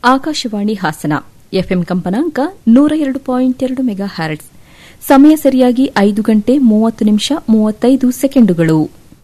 Akashvani Hassan FM ಕಂಪನಾಂಕ ನೂರ ಎರಡು ಪಾಯಿಂಟ್ ಎರಡು ಮೆಗಾ ಹ್ಯಾರಟ್ಸ್ ಸಮಯ ಸರಿಯಾಗಿ ಐದು ಗಂಟೆ ಮೂವತ್ತು ನಿಮಿಷ ಮೂವತ್ತೈದು ಸೆಕೆಂಡುಗಳು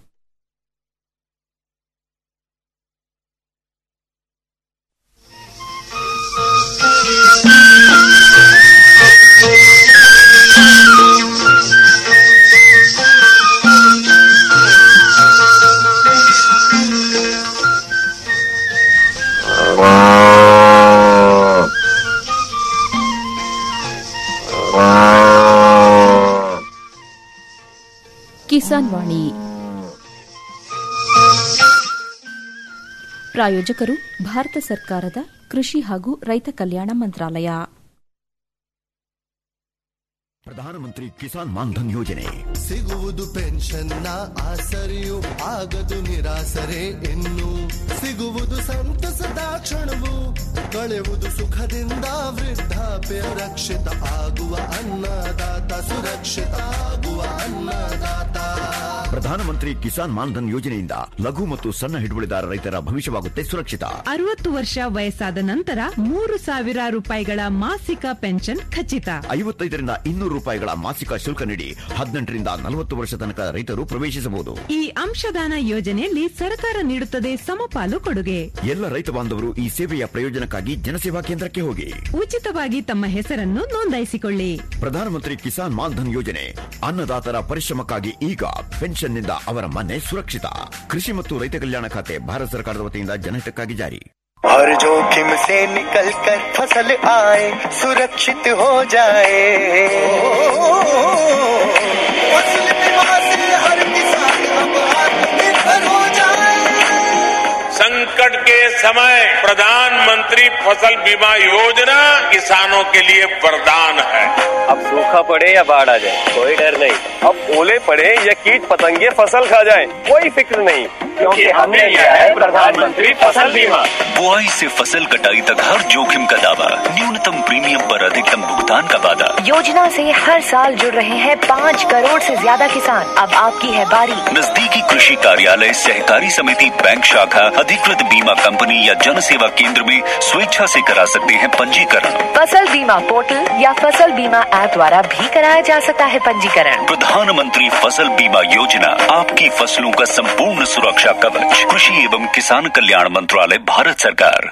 ಕಿಸಾನ್ ವಾಣಿ ಪ್ರಾಯೋಜಕರು ಭಾರತ ಸರ್ಕಾರದ ಕೃಷಿ ಹಾಗೂ ರೈತ ಕಲ್ಯಾಣ ಮಂತ್ರಾಲಯ ಪ್ರಧಾನಮಂತ್ರಿ ಕಿಸಾನ್ ಮಾನ್ಧನ್ ಯೋಜನೆ ಸಿಗುವುದು ಪೆನ್ಷನ್ನ ಆಸರೆಯು ಆಗದು ನಿರಾಸರೆ ಇನ್ನು ಸಿಗುವುದು ಸಂತಸದ ಕ್ಷಣವು ಕಳೆಯುವುದು ಸುಖದಿಂದ ವೃದ್ಧಾಪ್ಯ ರಕ್ಷಿತ ಆಗುವ ಅನ್ನದಾತ ಸುರಕ್ಷಿತ ಆಗುವ ಅನ್ನದಾತ ಪ್ರಧಾನಮಂತ್ರಿ ಕಿಸಾನ್ ಮಾನ್ಧನ್ ಯೋಜನೆಯಿಂದ ಲಘು ಮತ್ತು ಸಣ್ಣ ಹಿಡುವಳಿದಾರ ರೈತರ ಭವಿಷ್ಯವಾಗುತ್ತೆ ಸುರಕ್ಷಿತ ಅರವತ್ತು ವರ್ಷ ವಯಸ್ಸಾದ ನಂತರ ಮೂರು ಸಾವಿರ ರೂಪಾಯಿಗಳ ಮಾಸಿಕ ಪೆನ್ಷನ್ ಖಚಿತ ಐವತ್ತೈದರಿಂದ ಇನ್ನೂರು ರೂಪಾಯಿಗಳ ಮಾಸಿಕ ಶುಲ್ಕ ನೀಡಿ ಹದಿನೆಂಟರಿಂದ ನಲವತ್ತು ವರ್ಷ ತನಕ ರೈತರು ಪ್ರವೇಶಿಸಬಹುದು ಈ ಅಂಶದಾನ ಯೋಜನೆಯಲ್ಲಿ ಸರ್ಕಾರ ನೀಡುತ್ತದೆ ಸಮಪಾಲು ಕೊಡುಗೆ ಎಲ್ಲ ರೈತ ಬಾಂಧವರು ಈ ಸೇವೆಯ ಪ್ರಯೋಜನಕ್ಕಾಗಿ ಜನಸೇವಾ ಕೇಂದ್ರಕ್ಕೆ ಹೋಗಿ ಉಚಿತವಾಗಿ ತಮ್ಮ ಹೆಸರನ್ನು ನೋಂದಾಯಿಸಿಕೊಳ್ಳಿ ಪ್ರಧಾನಮಂತ್ರಿ ಕಿಸಾನ್ ಮಾನ್ಧನ್ ಯೋಜನೆ ಅನ್ನದಾತರ ಪರಿಶ್ರಮಕ್ಕಾಗಿ ಈಗ ಪೆನ್ಷನ್ನಿಂದ ಅವರ ಮನೆ ಸುರಕ್ಷಿತ ಕೃಷಿ ಮತ್ತು ರೈತ ಕಲ್ಯಾಣ ಖಾತೆ ಭಾರತ ಸರ್ಕಾರದ ವತಿಯಿಂದ ಜನಹಿತಕ್ಕಾಗಿ ಜಾರಿ हर जोखिम से निकल कर फसल आए सुरक्षित हो जाए फसल बीमा से हर किसान अब आत्मनिर्भर हो जाए संकट के समय प्रधानमंत्री फसल बीमा योजना किसानों के लिए वरदान है अब सूखा पड़े या बाढ़ आ जाए कोई डर नहीं अब ओले पड़े या कीट पतंगे फसल खा जाए कोई फिक्र नहीं क्योंकि हमने लिया है प्रधानमंत्री फसल बीमा बुआई से फसल कटाई तक हर जोखिम का दावा न्यूनतम प्रीमियम पर अधिकतम भुगतान का वादा योजना से हर साल जुड़ रहे हैं पाँच करोड़ से ज्यादा किसान अब आपकी है बारी नजदीकी कृषि कार्यालय सहकारी समिति बैंक शाखा अधिकृत बीमा कंपनी या जन सेवा केंद्र में स्वेच्छा से करा सकते हैं पंजीकरण फसल बीमा पोर्टल या फसल बीमा ऐप द्वारा भी कराया जा सकता है पंजीकरण प्रधानमंत्री फसल बीमा योजना आपकी फसलों का संपूर्ण सुरक्षा कवच कृषि एवं किसान कल्याण मंत्रालय भारत सरकार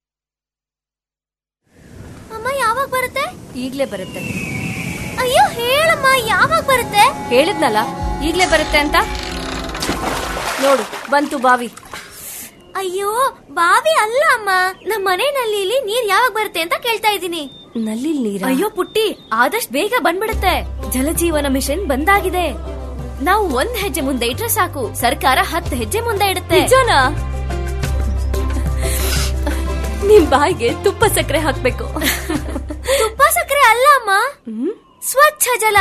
ಅಮ್ಮ ಯಾವಾಗ ಬರುತ್ತೆ ಈಗ್ಲೇ ಬರುತ್ತೆ ಅಯ್ಯೋ ಹೇಳಮ್ಮ ಯಾವಾಗ ಬರುತ್ತೆ ಹೇಳಿದ್ನಲ್ಲ ಈಗ್ಲೇ ಬರುತ್ತೆ ಅಂತ ನೋಡು ಬಂತು ಬಾವಿ ಅಯ್ಯೋ ಬಾವಿ ಅಲ್ಲ ಅಮ್ಮ ನಮ್ಮ ಮನೆ ನಲ್ಲಿಲಿ ನೀರ್ ಯಾವಾಗ ಬರುತ್ತೆ ಅಂತ ಕೇಳ್ತಾ ಇದ್ದೀನಿ ನಲ್ಲಿ ನೀರ ಅಯ್ಯೋ ಪುಟ್ಟಿ ಆದಷ್ಟು ಬೇಗ ಬಂದ್ಬಿಡುತ್ತೆ ಜಲಜೀವನ ಮಿಷನ್ ಬಂದಾಗಿದೆ ನಾವು ಒಂದ್ ಹೆಜ್ಜೆ ಮುಂದೆ ಇಟ್ರೆ ಸಾಕು ಸರ್ಕಾರ ಹತ್ತು ಹೆಜ್ಜೆ ಮುಂದೆ ಇಡುತ್ತೆ ನಿಜನಾ ನಿಮ್ ಬಾಯಿಗೆ ತುಪ್ಪ ಸಕ್ಕರೆ ಹಾಕ್ಬೇಕು ತುಪ್ಪ ಸಕ್ಕರೆ ಅಲ್ಲ ಅಮ್ಮ ಸ್ವಚ್ಛ ಜಲ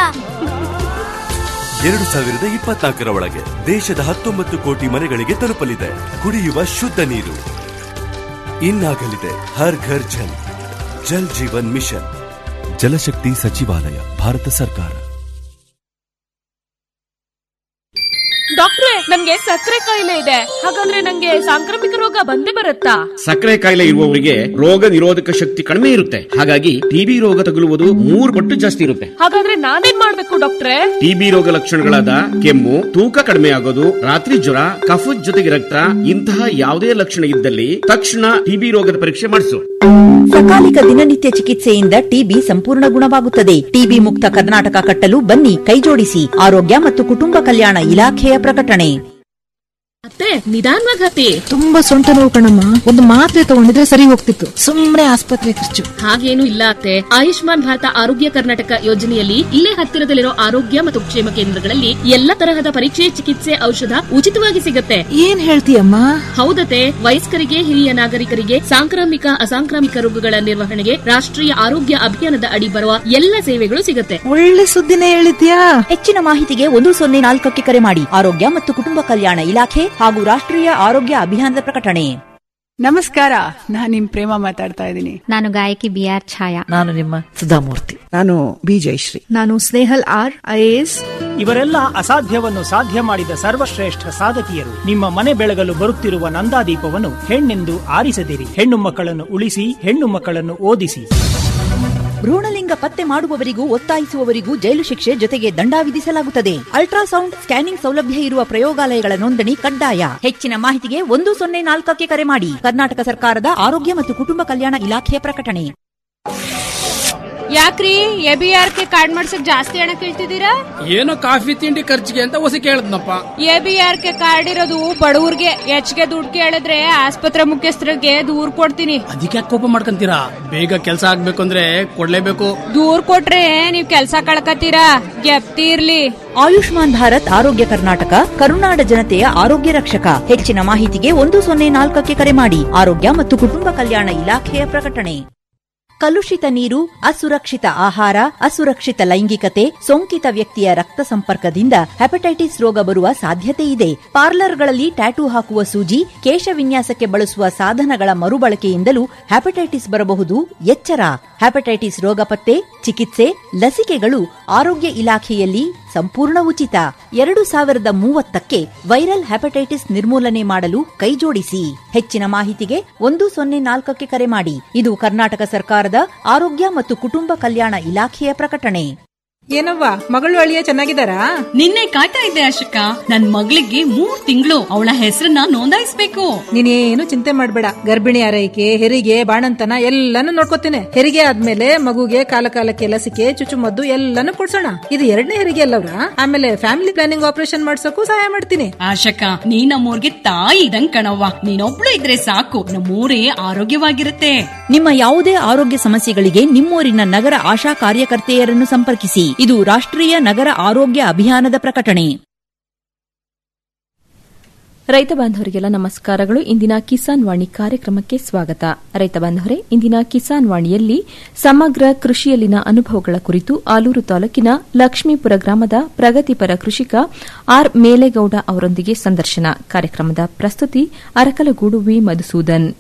ಎರಡು ಸಾವಿರದ ಇಪ್ಪತ್ನಾಲ್ಕರ ಒಳಗೆ ದೇಶದ ಹತ್ತೊಂಬತ್ತು ಕೋಟಿ ಮನೆಗಳಿಗೆ ತಲುಪಲಿದೆ ಕುಡಿಯುವ ಶುದ್ಧ ನೀರು ಇನ್ನಾಗಲಿದೆ ಹರ್ ಘರ್ ಜಲ್ ಜಲ್ ಜೀವನ್ ಮಿಷನ್ ಜಲಶಕ್ತಿ ಸಚಿವಾಲಯ ಭಾರತ ಸರ್ಕಾರ ಡಾಕ್ಟ್ರೆ ನನ್ಗೆ ಸಕ್ಕರೆ ಕಾಯಿಲೆ ಇದೆ ಹಾಗಾದ್ರೆ ನಂಗೆ ಸಾಂಕ್ರಾಮಿಕ ರೋಗ ಬಂದೇ ಬರುತ್ತಾ ಸಕ್ಕರೆ ಕಾಯಿಲೆ ಇರುವವರಿಗೆ ರೋಗ ನಿರೋಧಕ ಶಕ್ತಿ ಕಡಿಮೆ ಇರುತ್ತೆ ಹಾಗಾಗಿ ಟಿಬಿ ರೋಗ ತಗುಲುವುದು ಮೂರು ಪಟ್ಟು ಜಾಸ್ತಿ ಇರುತ್ತೆ ಹಾಗಾದ್ರೆ ನಾನೇನ್ ಮಾಡ್ಬೇಕು ಡಾಕ್ಟ್ರೆ ಟಿಬಿ ರೋಗ ಲಕ್ಷಣಗಳಾದ ಕೆಮ್ಮು ತೂಕ ಕಡಿಮೆ ಆಗೋದು ರಾತ್ರಿ ಜ್ವರ ಕಫದ ಜೊತೆಗೆ ರಕ್ತ ಇಂತಹ ಯಾವುದೇ ಲಕ್ಷಣ ಇದ್ದಲ್ಲಿ ತಕ್ಷಣ ಟಿಬಿ ರೋಗದ ಪರೀಕ್ಷೆ ಮಾಡಿಸು ಸಕಾಲಿಕ ದಿನನಿತ್ಯ ಚಿಕಿತ್ಸೆಯಿಂದ ಟಿಬಿ ಸಂಪೂರ್ಣ ಗುಣವಾಗುತ್ತದೆ ಟಿಬಿ ಮುಕ್ತ ಕರ್ನಾಟಕ ಕಟ್ಟಲು ಬನ್ನಿ ಕೈಜೋಡಿಸಿ ಆರೋಗ್ಯ ಮತ್ತು ಕುಟುಂಬ ಕಲ್ಯಾಣ ಇಲಾಖೆಯ ಪ್ರಕಟಣೆ ಅತ್ತೆ ನಿಧಾನವಾಗಿ ಹತ್ತಿ ತುಂಬಾ ಸೊಂಟ ನೋವು ಕಣಮ್ಮ ಒಂದು ಮಾತ್ರೆ ತಗೊಂಡಿದ್ರೆ ಸರಿ ಹೋಗ್ತಿತ್ತು ಸುಮ್ನೆ ಆಸ್ಪತ್ರೆ ಖರ್ಚು ಹಾಗೇನು ಇಲ್ಲ ಅತ್ತೆ ಆಯುಷ್ಮಾನ್ ಭಾರತ ಆರೋಗ್ಯ ಕರ್ನಾಟಕ ಯೋಜನೆಯಲ್ಲಿ ಇಲ್ಲೇ ಹತ್ತಿರದಲ್ಲಿರೋ ಆರೋಗ್ಯ ಮತ್ತು ಕ್ಷೇಮ ಕೇಂದ್ರಗಳಲ್ಲಿ ಎಲ್ಲ ತರಹದ ಪರೀಕ್ಷೆ ಚಿಕಿತ್ಸೆ ಔಷಧ ಉಚಿತವಾಗಿ ಸಿಗುತ್ತೆ ಏನ್ ಹೇಳ್ತೀಯಮ್ಮ ಹೌದತೆ ವಯಸ್ಕರಿಗೆ ಹಿರಿಯ ನಾಗರಿಕರಿಗೆ ಸಾಂಕ್ರಾಮಿಕ ಅಸಾಂಕ್ರಾಮಿಕ ರೋಗಗಳ ನಿರ್ವಹಣೆಗೆ ರಾಷ್ಟ್ರೀಯ ಆರೋಗ್ಯ ಅಭಿಯಾನದ ಅಡಿ ಬರುವ ಎಲ್ಲ ಸೇವೆಗಳು ಸಿಗುತ್ತೆ ಒಳ್ಳೆ ಸುದ್ದಿನೇ ಹೇಳಿದ್ಯಾ ಹೆಚ್ಚಿನ ಮಾಹಿತಿಗೆ ಒಂದು ಸೊನ್ನೆ ನಾಲ್ಕಕ್ಕೆ ಕರೆ ಮಾಡಿ ಆರೋಗ್ಯ ಮತ್ತು ಕುಟುಂಬ ಕಲ್ಯಾಣ ಇಲಾಖೆ ಹಾಗೂ ರಾಷ್ಟ್ರೀಯ ಆರೋಗ್ಯ ಅಭಿಯಾನದ ಪ್ರಕಟಣೆ ನಮಸ್ಕಾರ ನಾನ್ ನಿಮ್ ಪ್ರೇಮ ಮಾತಾಡ್ತಾ ಇದ್ದೀನಿ ನಾನು ಗಾಯಕಿ ಬಿ ಆರ್ ಛಾಯಾ ನಾನು ನಿಮ್ಮ ಸುಧಾಮೂರ್ತಿ ನಾನು ಬಿ ಜಯಶ್ರೀ ನಾನು ಸ್ನೇಹಲ್ ಆರ್ ಐಎಎಸ್ ಇವರೆಲ್ಲ ಅಸಾಧ್ಯವನ್ನು ಸಾಧ್ಯ ಮಾಡಿದ ಸರ್ವಶ್ರೇಷ್ಠ ಸಾಧಕಿಯರು ನಿಮ್ಮ ಮನೆ ಬೆಳಗಲು ಬರುತ್ತಿರುವ ನಂದಾದೀಪವನ್ನು ಹೆಣ್ಣೆಂದು ಆರಿಸದಿರಿ ಹೆಣ್ಣು ಮಕ್ಕಳನ್ನು ಉಳಿಸಿ ಹೆಣ್ಣು ಮಕ್ಕಳನ್ನು ಓದಿಸಿ ಭ್ರೂಣಲಿಂಗ ಪತ್ತೆ ಮಾಡುವವರಿಗೂ ಒತ್ತಾಯಿಸುವವರಿಗೂ ಜೈಲು ಶಿಕ್ಷೆ ಜೊತೆಗೆ ದಂಡ ವಿಧಿಸಲಾಗುತ್ತದೆ ಅಲ್ಟ್ರಾಸೌಂಡ್ ಸ್ಕ್ಯಾನಿಂಗ್ ಸೌಲಭ್ಯ ಇರುವ ಪ್ರಯೋಗಾಲಯಗಳ ನೋಂದಣಿ ಕಡ್ಡಾಯ ಹೆಚ್ಚಿನ ಮಾಹಿತಿಗೆ ಒಂದು ಸೊನ್ನೆ ನಾಲ್ಕಕ್ಕೆ ಕರೆ ಮಾಡಿ ಕರ್ನಾಟಕ ಸರ್ಕಾರದ ಆರೋಗ್ಯ ಮತ್ತು ಕುಟುಂಬ ಕಲ್ಯಾಣ ಇಲಾಖೆಯ ಪ್ರಕಟಣೆ ಯಾಕ್ರಿ A B R K card ಮಾಡ್ಸಕ್ ಜಾಸ್ತಿ ಹಣ ಕೇಳ್ತಿದ್ದೀರಾ ಏನೋ ಕಾಫಿ ತಿಂಡಿ ಖರ್ಚಿಗೆ ಅಂತ ಹೊಸ ಕೇಳದ್ನಪ್ಪ A B R K card ಇರೋದು ಬಡವ್ರಿಗೆ ಹೆಚ್ಚಿಗೆ ದುಡ್ಡು ಕೇಳಿದ್ರೆ ಆಸ್ಪತ್ರೆ ಮುಖ್ಯಸ್ಥರಿಗೆ ದೂರ್ ಕೊಡ್ತೀನಿ ಅದಕ್ಕೆ ಕೋಪ ಮಾಡ್ಕೊಂತೀರಾ ಬೇಗ ಕೆಲಸ ಆಗ್ಬೇಕು ಅಂದ್ರೆ ಕೊಡ್ಲೇಬೇಕು ದೂರ್ ಕೊಟ್ರೆ ನೀವ್ ಕೆಲ್ಸ ಕಳ್ಕತ್ತೀರಾ ಗೆಪ್ತಿ ಇರ್ಲಿ ಆಯುಷ್ಮಾನ್ ಭಾರತ್ ಆರೋಗ್ಯ ಕರ್ನಾಟಕ ಕರುನಾಡ ಜನತೆಯ ಆರೋಗ್ಯ ರಕ್ಷಕ ಹೆಚ್ಚಿನ ಮಾಹಿತಿಗೆ ಒಂದು ಸೊನ್ನೆ ನಾಲ್ಕಕ್ಕೆ ಕರೆ ಮಾಡಿ ಆರೋಗ್ಯ ಮತ್ತು ಕುಟುಂಬ ಕಲ್ಯಾಣ ಇಲಾಖೆಯ ಪ್ರಕಟಣೆ ಕಲುಷಿತ ನೀರು ಅಸುರಕ್ಷಿತ ಆಹಾರ ಅಸುರಕ್ಷಿತ ಲೈಂಗಿಕತೆ ಸೋಂಕಿತ ವ್ಯಕ್ತಿಯ ರಕ್ತ ಸಂಪರ್ಕದಿಂದ ಹೆಪಟೈಟಿಸ್ ರೋಗ ಬರುವ ಸಾಧ್ಯತೆ ಇದೆ ಪಾರ್ಲರ್ಗಳಲ್ಲಿ ಟ್ಯಾಟೂ ಹಾಕುವ ಸೂಜಿ ಕೇಶ ವಿನ್ಯಾಸಕ್ಕೆ ಬಳಸುವ ಸಾಧನಗಳ ಮರುಬಳಕೆಯಿಂದಲೂ ಹೆಪಟೈಟಿಸ್ ಬರಬಹುದು ಎಚ್ಚರ ಹೆಪಟೈಟಿಸ್ ರೋಗ ಪತ್ತೆ ಚಿಕಿತ್ಸೆ ಲಸಿಕೆಗಳು ಆರೋಗ್ಯ ಇಲಾಖೆಯಲ್ಲಿ ಸಂಪೂರ್ಣ ಉಚಿತ ಎರಡು ಸಾವಿರದ ಮೂವತ್ತಕ್ಕೆ ವೈರಲ್ ಹೆಪಟೈಟಿಸ್ ನಿರ್ಮೂಲನೆ ಮಾಡಲು ಕೈಜೋಡಿಸಿ ಹೆಚ್ಚಿನ ಮಾಹಿತಿಗೆ ಒಂದು ಸೊನ್ನೆ ನಾಲ್ಕಕ್ಕೆ ಕರೆ ಮಾಡಿ ಇದು ಕರ್ನಾಟಕ ಸರ್ಕಾರದ ಆರೋಗ್ಯ ಮತ್ತು ಕುಟುಂಬ ಕಲ್ಯಾಣ ಇಲಾಖೆಯ ಪ್ರಕಟಣೆ ಏನವ್ವ ಮಗಳು ಅಳಿಯ ಚೆನ್ನಾಗಿದ್ದಾರಾ ನಿನ್ನೆ ಕಾಯ್ತಾ ಇದ್ದೆ ಅಶಕ್ಕ ನನ್ ಮಗಳಿಗೆ ಮೂರ್ ತಿಂಗಳು ಅವಳ ಹೆಸರನ್ನ ನೋಂದಾಯಿಸ್ಬೇಕು ನೀನೇನು ಚಿಂತೆ ಮಾಡ್ಬೇಡ ಗರ್ಭಿಣಿ ಆರೈಕೆ ಹೆರಿಗೆ ಬಾಣಂತನ ಎಲ್ಲಾನು ನೋಡ್ಕೋತೇನೆ ಹೆರಿಗೆ ಆದ್ಮೇಲೆ ಮಗುಗೆ ಕಾಲ ಕಾಲಕ್ಕೆ ಲಸಿಕೆ ಚುಚ್ಚುಮದ್ದು ಎಲ್ಲಾನು ಕೊಡ್ಸೋಣ ಇದು ಎರಡನೇ ಹೆರಿಗೆ ಅಲ್ಲವ್ರ ಆಮೇಲೆ ಫ್ಯಾಮಿಲಿ ಪ್ಲಾನಿಂಗ್ ಆಪರೇಷನ್ ಮಾಡ್ಸೋಕು ಸಹಾಯ ಮಾಡ್ತೀನಿ ಆಶಕ್ಕ ನೀ ನಮ್ಮೂರ್ಗೆ ತಾಯಿ ಇದಂಗ್ ಕಣವ್ವ ನೀನೊಬ್ಳು ಇದ್ರೆ ಸಾಕು ನಮ್ಮೂರೇ ಆರೋಗ್ಯವಾಗಿರುತ್ತೆ ನಿಮ್ಮ ಯಾವುದೇ ಆರೋಗ್ಯ ಸಮಸ್ಯೆಗಳಿಗೆ ನಿಮ್ಮೂರಿನ ನಗರ ಆಶಾ ಕಾರ್ಯಕರ್ತೆಯರನ್ನು ಸಂಪರ್ಕಿಸಿ ಇದು ರಾಷ್ಟ್ರೀಯ ನಗರ ಆರೋಗ್ಯ ಅಭಿಯಾನದ ಪ್ರಕಟಣೆ ರೈತ ಬಾಂಧವರಿಗೆಲ್ಲ ನಮಸ್ಕಾರಗಳು ಇಂದಿನ ಕಿಸಾನ್ ವಾಣಿ ಕಾರ್ಯಕ್ರಮಕ್ಕೆ ಸ್ವಾಗತ ರೈತ ಬಾಂಧವರೇ ಇಂದಿನ ಕಿಸಾನ್ ವಾಣಿಯಲ್ಲಿ ಸಮಗ್ರ ಕೃಷಿಯಲ್ಲಿನ ಅನುಭವಗಳ ಕುರಿತು ಆಲೂರು ತಾಲೂಕಿನ ಲಕ್ಷ್ಮೀಪುರ ಗ್ರಾಮದ ಪ್ರಗತಿಪರ ಕೃಷಿಕ ಆರ್ ಮೇಲೇಗೌಡ ಅವರೊಂದಿಗೆ ಸಂದರ್ಶನ ಕಾರ್ಯಕ್ರಮದ ಪ್ರಸ್ತುತಿ ಅರಕಲಗೂಡು ವಿ ಮಧುಸೂದನ್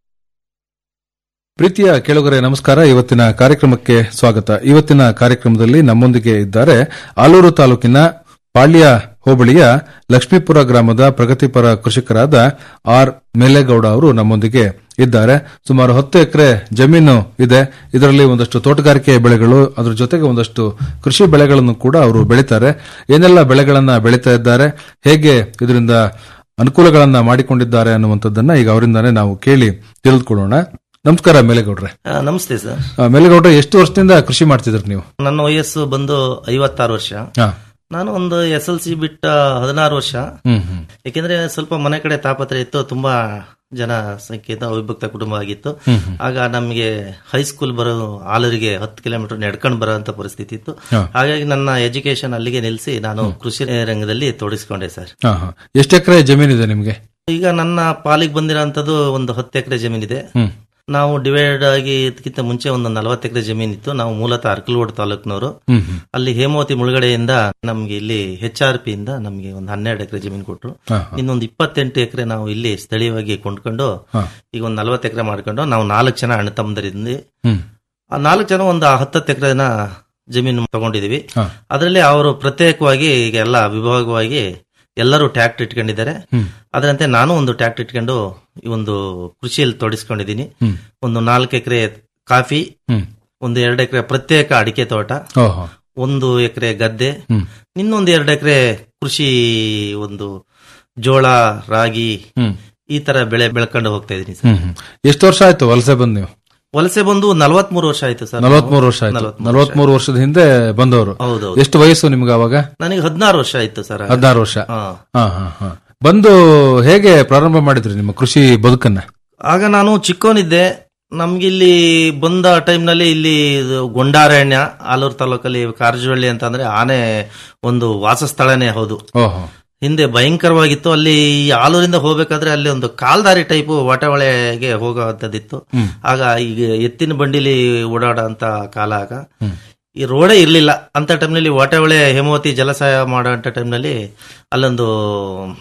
ಪ್ರೀತಿಯ ಕೆಳಗರೆ ನಮಸ್ಕಾರ ಇವತ್ತಿನ ಕಾರ್ಯಕ್ರಮಕ್ಕೆ ಸ್ವಾಗತ ಇವತ್ತಿನ ಕಾರ್ಯಕ್ರಮದಲ್ಲಿ ನಮ್ಮೊಂದಿಗೆ ಇದ್ದಾರೆ ಆಲೂರು ತಾಲೂಕಿನ ಪಾಳ್ಯ ಹೋಬಳಿಯ ಲಕ್ಷ್ಮೀಪುರ ಗ್ರಾಮದ ಪ್ರಗತಿಪರ ಕೃಷಿಕರಾದ ಆರ್ ಮೇಲೇಗೌಡ ಅವರು ನಮ್ಮೊಂದಿಗೆ ಇದ್ದಾರೆ ಸುಮಾರು ಹತ್ತು ಎಕರೆ ಜಮೀನು ಇದೆ ಇದರಲ್ಲಿ ಒಂದಷ್ಟು ತೋಟಗಾರಿಕೆ ಬೆಳೆಗಳು ಅದರ ಜೊತೆಗೆ ಒಂದಷ್ಟು ಕೃಷಿ ಬೆಳೆಗಳನ್ನು ಕೂಡ ಅವರು ಬೆಳೀತಾರೆ ಏನೆಲ್ಲ ಬೆಳೆಗಳನ್ನ ಬೆಳೀತಾ ಇದ್ದಾರೆ ಹೇಗೆ ಇದರಿಂದ ಅನುಕೂಲಗಳನ್ನ ಮಾಡಿಕೊಂಡಿದ್ದಾರೆ ಅನ್ನುವಂಥದ್ದನ್ನ ಈಗ ಅವರಿಂದಾನೇ ನಾವು ಕೇಳಿ ತಿಳಿದುಕೊಳ್ಳೋಣ ನಮಸ್ಕಾರ ಮೇಲೆಗೌಡ್ರೆ ಆ, ನಮಸ್ತೆ ಸರ್ ಆ, ಮೇಲೆಗೌಡ್ರೆ ಎಷ್ಟು ವರ್ಷದಿಂದ ಕೃಷಿ ಮಾಡ್ತಿದ್ರಿ ನೀವು ನನ್ನ ವಯಸ್ಸು ಬಂದು ಐವತ್ತಾರು ವರ್ಷ ಹಾ. ನಾನು ಒಂದು ಎಸ್ ಎಲ್ ಸಿ ಬಿಟ್ಟ ಹದಿನಾರು ವರ್ಷ ಹ್ಮ್ ಹ್ಮ್ ಯಾಕೆಂದ್ರೆ ಸ್ವಲ್ಪ ಮನೆ ಕಡೆ ತಾಪತ್ರೆ ಇತ್ತು ತುಂಬಾ ಜನ ಸಂಖ್ಯೆಯಿಂದ ಅವಿಭಕ್ತ ಕುಟುಂಬ ಆಗಿತ್ತು ಹ್ಮ್ ಹ್ಮ್. ಆಗ ನಮಗೆ ಹೈಸ್ಕೂಲ್ ಬರೋ ಆಲೂರಿಗೆ ಹತ್ತು ಕಿಲೋಮೀಟರ್ ನಡ್ಕೊಂಡು ಬರೋಂತ ಪರಿಸ್ಥಿತಿ ಇತ್ತು ಹಾ. ಹಾಗಾಗಿ ನನ್ನ ಎಜುಕೇಶನ್ ಅಲ್ಲಿಗೆ ನಿಲ್ಲಿಸಿ ನಾನು ಕೃಷಿ ರಂಗದಲ್ಲಿ ತೊಡಗಿಸ್ಕೊಂಡೆ ಸರ್ ಹಾ ಹಾ ಎಷ್ಟು ಎಕರೆ ಜಮೀನಿದೆ ನಿಮ್ಗೆ ಈಗ ನನ್ನ ಪಾಲಿಗೆ ಬಂದಿರೋಂಥದ್ದು ಒಂದು ಹತ್ತು ಎಕರೆ ಜಮೀನಿದೆ ಹ್ಮ್ ನಾವು ಡಿವೈಡ್ ಆಗಿ ಇದಕ್ಕಿಂತ ಮುಂಚೆ ಒಂದು ನಲವತ್ತು ಎಕರೆ ಜಮೀನಿತ್ತು ನಾವು ಮೂಲತಃ ಅರ್ಕಲ್ಗೋಡ್ ತಾಲೂಕಿನವರು ಹ್ಮ್ ಹ್ಮ್. ಅಲ್ಲಿ ಹೇಮಾವತಿ ಮುಳುಗಡೆಯಿಂದ ನಮ್ಗೆ ಇಲ್ಲಿ ಹೆಚ್ ಆರ್ ಪಿ ಇಂದ ನಮ್ಗೆ ಒಂದು ಹನ್ನೆರಡು ಎಕರೆ ಜಮೀನು ಕೊಟ್ಟರು ಹಾ, ಹಾ. ಇನ್ನೊಂದು ಇಪ್ಪತ್ತೆಂಟು ಎಕರೆ ನಾವು ಇಲ್ಲಿ ಸ್ಥಳೀಯವಾಗಿ ಕೊಂಡ್ಕೊಂಡು ಹಾ. ಈಗ ಒಂದು ನಲವತ್ತು ಎಕರೆ ಮಾಡ್ಕೊಂಡು ನಾವು ನಾಲ್ಕು ಜನ ಅಣ್ಣ ತಮ್ಮದರಿಂದ ಹ್ಮ್ ಆ ನಾಲ್ಕು ಜನ ಒಂದು ಹತ್ತತ್ತು ಎಕರೆನ ಜಮೀನು ತಗೊಂಡಿದೀವಿ ಹಾ. ಅದರಲ್ಲಿ ಅವರು ಪ್ರತ್ಯೇಕವಾಗಿ ಈಗ ಎಲ್ಲ ವಿಭಾಗವಾಗಿ ಎಲ್ಲರೂ ಟ್ಯಾಕ್ಟ್ ಇಟ್ಕೊಂಡಿದ್ದಾರೆ ಹ್ಮ್. ಅದರಂತೆ ನಾನು ಒಂದು ಟ್ಯಾಕ್ಟ್ ಇಟ್ಕೊಂಡು ಈ ಒಂದು ಕೃಷಿಯಲ್ಲಿ ತೊಡಗಿಸ್ಕೊಂಡಿದ್ದೀನಿ ಹ್ಮ್. ಒಂದು ನಾಲ್ಕು ಎಕರೆ ಕಾಫಿ ಹ್ಮ್. ಒಂದು ಎರಡು ಎಕರೆ ಪ್ರತ್ಯೇಕ ಅಡಿಕೆ ತೋಟ ಓಹೋ ಒಂದು ಎಕರೆ ಗದ್ದೆ ಹ್ಮ್. ಇನ್ನೊಂದು ಎರಡು ಎಕರೆ ಕೃಷಿ ಒಂದು ಜೋಳ ರಾಗಿ ಹ್ಮ್. ಈ ತರ ಬೆಳೆ ಬೆಳ್ಕೊಂಡು ಹೋಗ್ತಾ ಇದೀನಿ ಸರ್ ಹ್ಮ್ ಹ್ಮ್. ಎಷ್ಟು ವರ್ಷ ಆಯ್ತು ವಲಸೆ ಬಂದ್ ನೀವು ವಲಸೆ ಬಂದು ನಲವತ್ಮೂರು ವರ್ಷ ಆಯ್ತು ಸರ್ ನಲವತ್ಮೂರು ವರ್ಷ ಆಯ್ತು ನಲವತ್ಮೂರು ನಲವತ್ಮೂರು ವರ್ಷದ ಹಿಂದೆ ಬಂದವರು ಹೌದೌದು. ಎಷ್ಟು ವಯಸ್ಸು ನಿಮ್ಗೆ ಅವಾಗ ನನಗೆ ಹದಿನಾರು ವರ್ಷ ಆಯ್ತು ಸರ್ ಆಗ. ಹದಿನಾರು ವರ್ಷ ಹಾ. ಹಾ ಹಾ ಹಾ ಬಂದು ಹೇಗೆ ಪ್ರಾರಂಭ ಮಾಡಿದ್ರಿ ನಿಮ್ಮ ಕೃಷಿ ಬದುಕನ್ನ ಆಗ ನಾನು ಚಿಕ್ಕವನಿದ್ದೆ ನಮ್ಗಿಲ್ಲಿ ಬಂದ ಟೈಮ್ನಲ್ಲಿ ಇಲ್ಲಿ ಇದು ಗೊಂಡಾರಣ್ಯ ಆಲೂರು ತಾಲೂಕಲ್ಲಿ ಕಾರಜವಳ್ಳಿ ಅಂತ ಅಂದ್ರೆ ಆನೆ ಒಂದು ವಾಸಸ್ಥಳನೇ ಹೌದು ಓಹೋ ಹಿಂದೆ ಭಯಂಕರವಾಗಿತ್ತು ಅಲ್ಲಿ ಈ ಆಲೂರಿಂದ ಹೋಗ್ಬೇಕಾದ್ರೆ ಅಲ್ಲಿ ಒಂದು ಕಾಲ್ದಾರಿ ಟೈಪ್ ವಾಟವಳೆಗೆ ಹೋಗೋವಂಥದ್ದಿತ್ತು ಹ್ಮ್. ಆಗ ಈಗ ಎತ್ತಿನ ಬಂಡಿಲಿ ಓಡಾಡೋ ಅಂತ ಕಾಲ ಆಗ ಹ್ಮ್. ಈ ರೋಡೇ ಇರಲಿಲ್ಲ ಅಂತ ಟೈಮ್ನಲ್ಲಿ ವಾಟವಳೆ ಹೇಮಾವತಿ ಜಲಸಹಾಯ ಮಾಡೋ ಟೈಮ್ನಲ್ಲಿ ಅಲ್ಲೊಂದು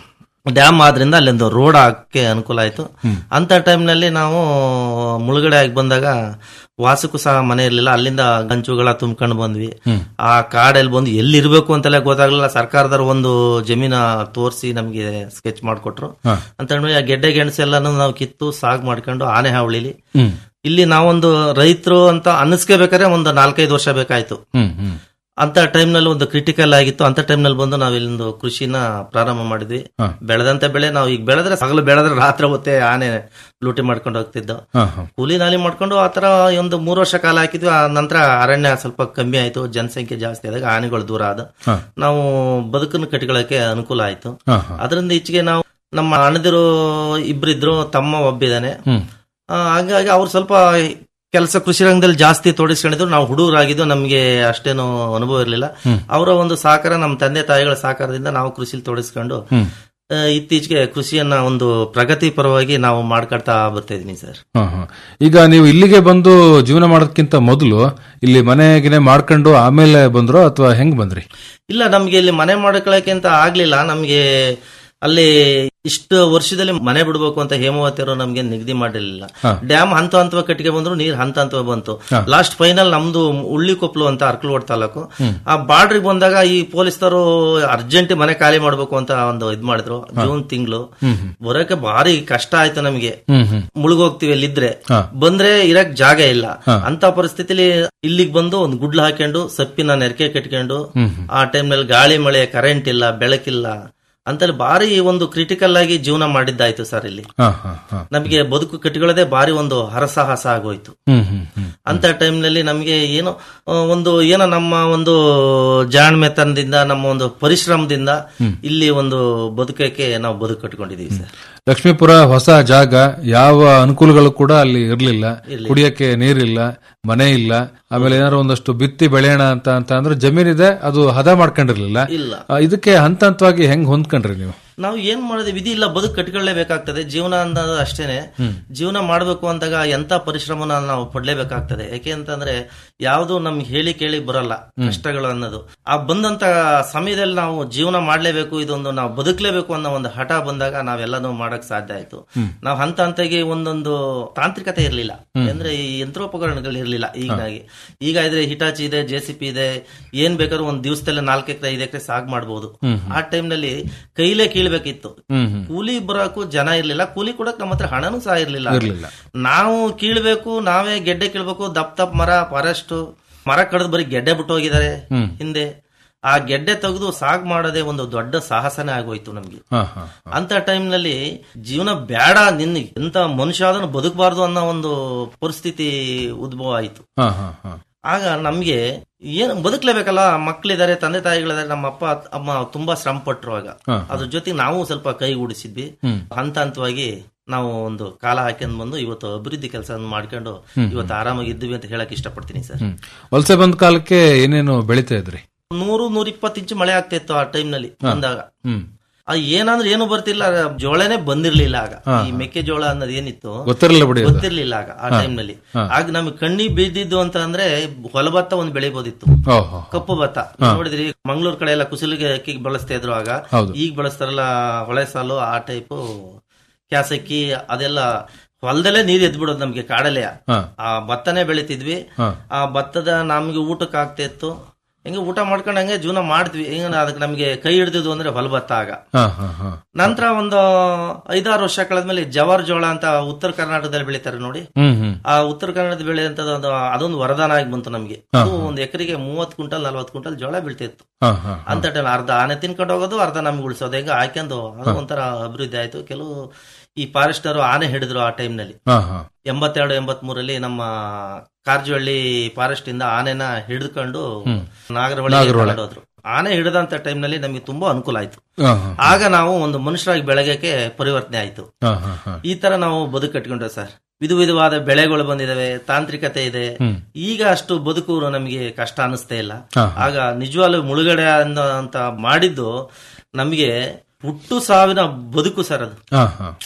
ಡ್ಯಾಮ್ ಆದ್ರಿಂದ ಅಲ್ಲೊಂದು ರೋಡ್ ಹಾಕಕ್ಕೆ ಅನುಕೂಲ ಆಯ್ತು ಅಂತ ಟೈಮ್ನಲ್ಲಿ ನಾವು ಮುಳುಗಡೆ ಆಗಿ ಬಂದಾಗ ವಾಸಕ್ಕೂ ಸಹ ಮನೆ ಇರಲಿಲ್ಲ ಅಲ್ಲಿಂದ ಗಂಚುಗಳ ತುಂಬ್ಕೊಂಡು ಬಂದ್ವಿ ಆ ಕಾಡಲ್ಲಿ ಬಂದು ಎಲ್ಲಿ ಇರ್ಬೇಕು ಅಂತೆಲ್ಲ ಗೊತ್ತಾಗ್ಲಿಲ್ಲ ಸರ್ಕಾರದವ್ರು ಒಂದು ಜಮೀನ ತೋರಿಸಿ ನಮಗೆ ಸ್ಕೆಚ್ ಮಾಡಿಕೊಟ್ರು ಅಂತ ಹೇಳಿ ಆ ಗೆಡ್ಡೆ ಗೆಣಸು ಎಲ್ಲಾನು ನಾವು ಕಿತ್ತು ಸಾಗ್ ಮಾಡ್ಕೊಂಡು ಆನೆ ಹಾವಳಿಲಿ ಹ್ಮ್ ಇಲ್ಲಿ ನಾವೊಂದು ರೈತರು ಅಂತ ಅನ್ನಿಸ್ಕೋಬೇಕಾದ್ರೆ ಒಂದು ನಾಲ್ಕೈದು ವರ್ಷ ಬೇಕಾಯ್ತು ಹ್ಮ್ ಹ್ಮ್ ಅಂತ ಟೈಮ್ನಲ್ಲಿ ಒಂದು ಕ್ರಿಟಿಕಲ್ ಆಗಿತ್ತು ಅಂತ ಟೈಮ್ನಲ್ಲಿ ಬಂದು ನಾವು ಇಲ್ಲೊಂದು ಕೃಷಿನ ಪ್ರಾರಂಭ ಮಾಡಿದ್ವಿ ಹಾ. ಬೆಳೆದಂತ ಬೆಳೆ ನಾವು ಈಗ ಬೆಳೆದ್ರೆ ಸಗಲು ಬೆಳೆದ್ರೆ ರಾತ್ರಿ ಹೊತ್ತೆ ಆನೆ ಲೂಟಿ ಮಾಡ್ಕೊಂಡು ಹೋಗ್ತಿದ್ದೋ ಹಾ, ಹಾ. ಕೂಲಿ ನಾಲಿ ಮಾಡ್ಕೊಂಡು ಆ ತರ ಒಂದು ಮೂರು ವರ್ಷ ಕಾಲ ಹಾಕಿದ್ವಿ ಆ ನಂತರ ಅರಣ್ಯ ಸ್ವಲ್ಪ ಕಮ್ಮಿ ಆಯ್ತು ಜನಸಂಖ್ಯೆ ಜಾಸ್ತಿ ಆದಾಗ ಆನೆಗಳು ದೂರ ಆದ ಹಾ. ನಾವು ಬದುಕನ್ನು ಕಟ್ಕೊಳ್ಳಕ್ಕೆ ಅನುಕೂಲ ಆಯ್ತು ಹಾ, ಹಾ. ಅದರಿಂದ ಈಚೆಗೆ ನಾವು ನಮ್ಮ ಅಣ್ಣದಿರು ಇಬ್ರಿದ್ರು ತಮ್ಮ ಒಬ್ಬಿದ್ದಾನೆ ಹ್ಮ್. ಆ, ಹಾಗಾಗಿ ಅವ್ರು ಸ್ವಲ್ಪ ಕೆಲಸ ಕೃಷಿ ರಂಗದಲ್ಲಿ ಜಾಸ್ತಿ ತೊಡಗಿಸ್ಕೊಂಡಿದ್ರು ನಾವು ಹುಡುಗರಾಗಿದ್ದು ನಮಗೆ ಅಷ್ಟೇನು ಅನುಭವ ಇರಲಿಲ್ಲ ಹ್ಮ್. ಅವರ ಒಂದು ಸಹಕಾರ ನಮ್ಮ ತಂದೆ ತಾಯಿಗಳ ಸಹಕಾರದಿಂದ ನಾವು ಕೃಷಿಲಿ ತೊಡಗಿಸ್ಕೊಂಡು ಹ್ಮ್. ಆ, ಇತ್ತೀಚೆಗೆ ಕೃಷಿಯನ್ನ ಒಂದು ಪ್ರಗತಿ ಪರವಾಗಿ ನಾವು ಮಾಡ್ಕೊಳ್ತಾ ಬರ್ತಾ ಇದೀನಿ ಸರ್ ಹಾ, ಹಾ. ಈಗ ನೀವು ಇಲ್ಲಿಗೆ ಬಂದು ಜೀವನ ಮಾಡೋದಕ್ಕಿಂತ ಮೊದಲು ಇಲ್ಲಿ ಮನೆಗಿನೆ ಮಾಡ್ಕೊಂಡು ಆಮೇಲೆ ಬಂದ್ರೋ ಅಥವಾ ಹೆಂಗ್ ಬಂದ್ರಿ ಇಲ್ಲ ನಮ್ಗೆ ಇಲ್ಲಿ ಮನೆ ಮಾಡ್ಕೊಳಕ್ಕೆ ಅಂತ ಆಗ್ಲಿಲ್ಲ ನಮ್ಗೆ ಅಲ್ಲಿ ಇಷ್ಟು ವರ್ಷದಲ್ಲಿ ಮನೆ ಬಿಡ್ಬೇಕು ಅಂತ ಹೇಮಾವತಿ ಅವರು ನಮ್ಗೆ ನಿಗದಿ ಮಾಡಿರ್ಲಿಲ್ಲ ಹಾ. ಡ್ಯಾಮ್ ಹಂತ ಹಂತವಾಗಿ ಕಟ್ಟಿಗೆ ಬಂದ್ರು ನೀರ್ ಹಂತ ಹಂತವಾಗಿ ಬಂತು ಹಾ. ಲಾಸ್ಟ್ ಫೈನಲ್ ನಮ್ದು ಉಳ್ಳಿಕೊಪ್ಲು ಅಂತ ಅರ್ಕಲ್ವಾಡ್ ತಾಲೂಕು ಹ್ಮ್. ಆ ಬಾರ್ಡ್ರಿಗೆ ಬಂದಾಗ ಈ ಪೊಲೀಸರು ಅರ್ಜೆಂಟ್ ಮನೆ ಖಾಲಿ ಮಾಡ್ಬೇಕು ಅಂತ ಒಂದು ಇದ್ ಮಾಡಿದ್ರು ಜೂನ್ ತಿಂಗಳು ಹ್ಮ್, ಹ್ಮ್. ಬರೋಕೆ ಭಾರಿ ಕಷ್ಟ ಆಯ್ತು ನಮಗೆ ಹ್ಮ್ ಹ್ಮ್ ಮುಳುಗೋಗ್ತಿವಿ ಅಲ್ಲಿದ್ರೆ ಹಾ. ಬಂದ್ರೆ ಇರಕ್ ಜಾಗ ಇಲ್ಲ ಹಾ. ಅಂತ ಪರಿಸ್ಥಿತಿಲಿ ಇಲ್ಲಿಗೆ ಬಂದು ಒಂದು ಗುಡ್ಲು ಹಾಕೊಂಡು ಸಪ್ಪಿನ ನೆರಕೆ ಕಟ್ಕೊಂಡು ಹ್ಮ್ ಹ್ಮ್. ಆ ಟೈಮ್ನಲ್ಲಿ ಗಾಳಿ ಮಳೆ ಕರೆಂಟ್ ಇಲ್ಲ ಬೆಳಕಿಲ್ಲ ಅಂತಲ್ಲಿ ಭಾರಿ ಒಂದು ಕ್ರಿಟಿಕಲ್ ಆಗಿ ಜೀವನ ಮಾಡಿದ್ದಾಯ್ತು ಸರ್ ಇಲ್ಲಿ ಹಾ, ಹಾ, ಹಾ. ನಮಗೆ ಬದುಕು ಕಟ್ಟಿಕೊಳ್ಳದೆ ಭಾರಿ ಒಂದು ಹರಸಾಹಸ ಆಗೋಯ್ತು ಹ್ಮ್ ಹ್ಮ್ ಹ್ಮ್ ಅಂತ ಟೈಮ್ನಲ್ಲಿ ನಮಗೆ ಏನೋ ಆ, ಒಂದು ಏನೋ ನಮ್ಮ ಒಂದು ಜಾಣ್ಮೆತನದಿಂದ ನಮ್ಮ ಒಂದು ಪರಿಶ್ರಮದಿಂದ ಇಲ್ಲಿ ಒಂದು ಬದುಕಕ್ಕೆ ನಾವು ಬದುಕು ಕಟ್ಕೊಂಡಿದೀವಿ ಸರ್ ಲಕ್ಷ್ಮೀಪುರ ಹೊಸ ಜಾಗ ಯಾವ ಅನುಕೂಲಗಳು ಕೂಡ ಅಲ್ಲಿ ಇರ್ಲಿಲ್ಲ ಕುಡಿಯಕ್ಕೆ ನೀರಿಲ್ಲ ಮನೆ ಇಲ್ಲ ಆಮೇಲೆ ಏನಾದ್ರು ಒಂದಷ್ಟು ಬಿತ್ತಿ ಬೆಳೆಯೋಣ ಅಂತ ಅಂತ ಅಂದ್ರೆ ಜಮೀನಿದೆ ಅದು ಹದ ಮಾಡ್ಕೊಂಡಿರ್ಲಿಲ್ಲ ಇಲ್ಲ ಆ, ಇದಕ್ಕೆ ಹಂತ ಹಂತವಾಗಿ ಹೆಂಗ್ ಹೊಂದ್ಕೊಂಡ್ರಿ ನೀವು ನಾವು ಏನ್ ಮಾಡಿದೆ ವಿಧಿ ಇಲ್ಲ ಬದುಕು ಕಟ್ಕೊಳ್ಳೇಬೇಕಾಗ್ತದೆ ಜೀವನ ಅನ್ನೋದು ಅಷ್ಟೇನೆ ಜೀವನ ಮಾಡಬೇಕು ಅಂದಾಗ ಎಂತ ಪರಿಶ್ರಮನ ನಾವು ಪಡ್ಲೇಬೇಕಾಗ್ತದೆ ಯಾಕೆ ಅಂತಂದ್ರೆ ಯಾವುದು ನಮ್ಗೆ ಹೇಳಿ ಕೇಳಿ ಬರಲ್ಲ ಕಷ್ಟಗಳು ಅನ್ನೋದು ಆ ಬಂದಂತ ಸಮಯದಲ್ಲಿ ನಾವು ಜೀವನ ಮಾಡ್ಲೇಬೇಕು ಇದೊಂದು ನಾವು ಬದುಕಲೇಬೇಕು ಅನ್ನೋ ಒಂದು ಹಠ ಬಂದಾಗ ನಾವೆಲ್ಲನೂ ಮಾಡಕ್ ಸಾಧ್ಯ ಆಯ್ತು ನಾವು ಹಂತ ಹಂತಗೆ ಒಂದೊಂದು ತಾಂತ್ರಿಕತೆ ಇರಲಿಲ್ಲ ಅಂದ್ರೆ ಈ ಯಂತ್ರೋಪಕರಣಗಳು ಇರಲಿಲ್ಲ ಈಗಿನಾಗಿ ಈಗ ಇದ್ರೆ ಹಿಟಾಚಿ ಇದೆ ಜೆ ಸಿ ಪಿ ಇದೆ ಏನ್ ಬೇಕಾದ್ರೂ ಒಂದ್ ದಿವಸದಲ್ಲಿ ನಾಲ್ಕು ಎಕರೆ ಐದು ಎಕರೆ ಸಾಗ್ ಮಾಡ್ಬೋದು ಆ ಟೈಮ್ನಲ್ಲಿ ಕೈಲೇ ಕೀಳ್ಬೇಕಿತ್ತು ಹ್ಮ್ ಹ್ಮ್ ಕೂಲಿ ಬರೋಕು ಜನ ಇರ್ಲಿಲ್ಲ ಕೂಲಿ ಕೊಡಕ್ ನಮ್ಮ ಹತ್ರ ಹಣನೂ ಸಹ ಇರ್ಲಿಲ್ಲ ಇರ್ಲಿಲ್ಲ. ನಾವು ಕೀಳ್ಬೇಕು ನಾವೇ ಗೆಡ್ಡೆ ಕೀಳ್ಬೇಕು ದಪ್ಪ ದಪ್ಪ ಮರ ಫಾರೆಸ್ಟ್ ಮರ ಕಡ್ದು ಬರೀ ಗೆಡ್ಡೆ ಬಿಟ್ಟು ಹೋಗಿದ್ದಾರೆ ಹ್ಮ್. ಹಿಂದೆ ಆ ಗೆಡ್ಡೆ ತೆಗೆದು ಸಾಗ್ ಮಾಡೋದೇ ಒಂದು ದೊಡ್ಡ ಸಾಹಸನೇ ಆಗೋಯ್ತು ನಮ್ಗೆ ಹಾ, ಹಾ, ಅಂತ ಟೈಮ್ನಲ್ಲಿ ಜೀವನ ಬೇಡ ನಿನ್ನ ಎಂತ ಮನುಷ್ಯ ಆದನು ಬದುಕಬಾರ್ದು ಅನ್ನೋ ಒಂದು ಪರಿಸ್ಥಿತಿ ಉದ್ಭವ ಆಯ್ತು ಹಾ, ಹಾ, ಹಾ. ಆಗ ನಮ್ಗೆ ಏನ್ ಬದುಕಲೇಬೇಕಲ್ಲ ಮಕ್ಳಿದಾರೆ ತಂದೆ ತಾಯಿಗಳಿದಾರೆ ನಮ್ಮ ಅಪ್ಪ ಅಮ್ಮ ತುಂಬಾ ಶ್ರಮ ಪಟ್ರು ಆಗ ಹಾ. ಅದ್ರ ಜೊತೆಗೆ ನಾವು ಸ್ವಲ್ಪ ಕೈಗೂಡಿಸಿದ್ವಿ ಹ್ಮ್. ಹಂತ ಹಂತವಾಗಿ ನಾವು ಒಂದು ಕಾಲ ಹಾಕ್ಯಂಡ್ ಬಂದು ಇವತ್ತು ಅಭಿವೃದ್ಧಿ ಕೆಲಸ ಮಾಡ್ಕೊಂಡು ಹ್ಮ್. ಇವತ್ತು ಆರಾಮಾಗಿ ಇದ್ವಿ ಅಂತ ಹೇಳಕ್ ಇಷ್ಟಪಡ್ತೀನಿ ಸರ್ ಹ್ಮ್ ವಲಸೆ ಬಂದ ಕಾಲಕ್ಕೆ ಏನೇನು ಬೆಳಿತಾ ಇದ್ರಿ ನೂರು ನೂರ ಇಪ್ಪತ್ತು ಇಂಚು ಮಳೆ ಆಗ್ತಾ ಇತ್ತು ಆ ಟೈಮ್ ನಲ್ಲಿ ಹಾ. ಬಂದಾಗ ಹ್ಮ್ ಆ ಏನಂದ್ರೆ ಏನು ಬರ್ತಿಲ್ಲ ಜೋಳನೇ ಬಂದಿರ್ಲಿಲ್ಲ ಆಗ ಹಾ, ಈ ಮೆಕ್ಕೆಜೋಳ ಅನ್ನೋದು ಏನಿತ್ತು ಗೊತ್ತಿರಲಿಲ್ಲ ಬಿಡಿ ಅದು. ಗೊತ್ತಿರ್ಲಿಲ್ಲ ಆಗ ಆ ಹಾ. ಟೈಮ್ ನಲ್ಲಿ ಹಾ. ಆಗ ನಮ್ಗೆ ಕಣ್ಣಿ ಬಿದ್ದಿದ್ದು ಅಂತ ಅಂದ್ರೆ ಹೊಲ ಭತ್ತ ಒಂದ್ ಬೆಳಿಬೋದಿತ್ತು ಓಹೋ ಕಪ್ಪು ಭತ್ತ ಹಾ. ನೋಡಿದ್ರಿ ಮಂಗಳೂರು ಕಡೆ ಎಲ್ಲ ಕುಸಿಲಿಗೆ ಅಕ್ಕಿಗೆ ಬಳಸ್ತಾ ಇದ್ರು ಆಗ ಹೌದು. ಈಗ ಬಳಸ್ತಾರಲ್ಲ ಹೊಳೆ ಸಾಲು ಆ ಟೈಪು ಕ್ಯಾಸಕ್ಕಿ ಅದೆಲ್ಲ ಹೊಲದಲ್ಲೇ ನೀರ್ ಎದ್ಬಿಡೋದು ನಮ್ಗೆ ಕಾಡಲ್ಲೇ ಹಾ. ಆ ಭತ್ತನೇ ಬೆಳಿತಿದ್ವಿ ಹಾ. ಆ ಭತ್ತದ ನಮ್ಗೆ ಊಟಕ್ಕೆ ಆಗ್ತಾ ಇತ್ತು ಹಿಂಗೆ ಊಟ ಮಾಡ್ಕೊಂಡು ಹಂಗೆ ಜೀವನ ಮಾಡ್ತೀವಿ ಹಿಂಗ ಅದಕ್ಕೆ ನಮ್ಗೆ ಕೈ ಹಿಡಿದಿದ್ದು ಅಂದ್ರೆ ಹೊಲ ಭತ್ತ ಆಗ ಹಾ, ಹಾ, ಹಾ. ನಂತರ ಒಂದು ಐದಾರು ವರ್ಷ ಕಳೆದ್ಮೇಲೆ ಜವಾರ್ ಜೋಳ ಅಂತ ಉತ್ತರ ಕರ್ನಾಟಕದಲ್ಲಿ ಬೆಳಿತಾರೆ ನೋಡಿ ಹ್ಮ್ ಹ್ಮ್ ಆ ಉತ್ತರ ಕನ್ನಡದ ಬೆಳೆ ಅಂತ ಒಂದು ಅದೊಂದು ವರದಾನ ಆಗಿ ಬಂತು ನಮ್ಗೆ ಹಾ, ಅದು ಒಂದು ಎಕರೆಗೆ ಮೂವತ್ ಕ್ವಿಂಟಲ್ ನಲ್ವತ್ ಕ್ವಿಂಟಲ್ ಜೋಳ ಬೀಳ್ತಿತ್ತು ಹಾ, ಹಾ, ಹಾ. ಅಂತ ಟೈಮ್ ಅರ್ಧ ಆನೆ ತಿನ್ಕೊಂಡು ಹೋಗೋದು ಅರ್ಧ ನಮ್ಗೆ ಉಳಿಸೋದು ಹೆಂಗ ಹಾಕ್ಯಂದು ಅದು ಒಂಥರ ಅಭಿವೃದ್ಧಿ ಆಯ್ತು ಕೆಲವು ಈ ಫಾರೆಸ್ಟರು ಆನೆ ಹಿಡಿದ್ರು ಆ ಟೈಮ್ ನಲ್ಲಿ ಹಾ, ಹಾ. ಎಂಬತ್ತೆರಡು ಎಂಬತ್ ಮೂರಲ್ಲಿ ನಮ್ಮ ಕಾರ್ಜವಳ್ಳಿ ಫಾರೆಸ್ಟ್ ಇಂದ ಆನೆನ ಹಿಡಿದುಕೊಂಡು ಹ್ಮ್. ನಾಗರಹೊಳಿ ನಾಗರಹೊಳೆ. ಹೋದ್ರು ಆನೆ ಹಿಡಿದಂತ ಟೈಮ್ ನಲ್ಲಿ ನಮಗೆ ತುಂಬಾ ಅನುಕೂಲ ಆಯ್ತು ಹಾ, ಹಾ. ಆಗ ನಾವು ಒಂದು ಮನುಷ್ಯರಾಗಿ ಬೆಳಗಕ್ಕೆ ಪರಿವರ್ತನೆ ಆಯ್ತು ಹಾ, ಹಾ, ಹಾ. ಈ ತರ ನಾವು ಬದುಕು ಕಟ್ಕೊಂಡ್ರೆ ಸರ್ ವಿಧ ವಿಧವಾದ ಬೆಳೆಗಳು ಬಂದಿದಾವೆ ತಾಂತ್ರಿಕತೆ ಇದೆ ಹ್ಮ್. ಈಗ ಅಷ್ಟು ಬದುಕು ನಮಗೆ ಕಷ್ಟ ಅನಿಸ್ತಾ ಇಲ್ಲ ಹಾ, ಹಾ. ಆಗ ನಿಜವಾಗ್ಲೂ ಮುಳುಗಡೆ ಅನ್ನೋ ಅಂತ ಮಾಡಿದ್ದು ನಮಗೆ ಹುಟ್ಟು ಸಾವಿನ ಬದುಕು ಸರ್ ಅದು ಹಾ, ಹಾ. ಹ್ಮ್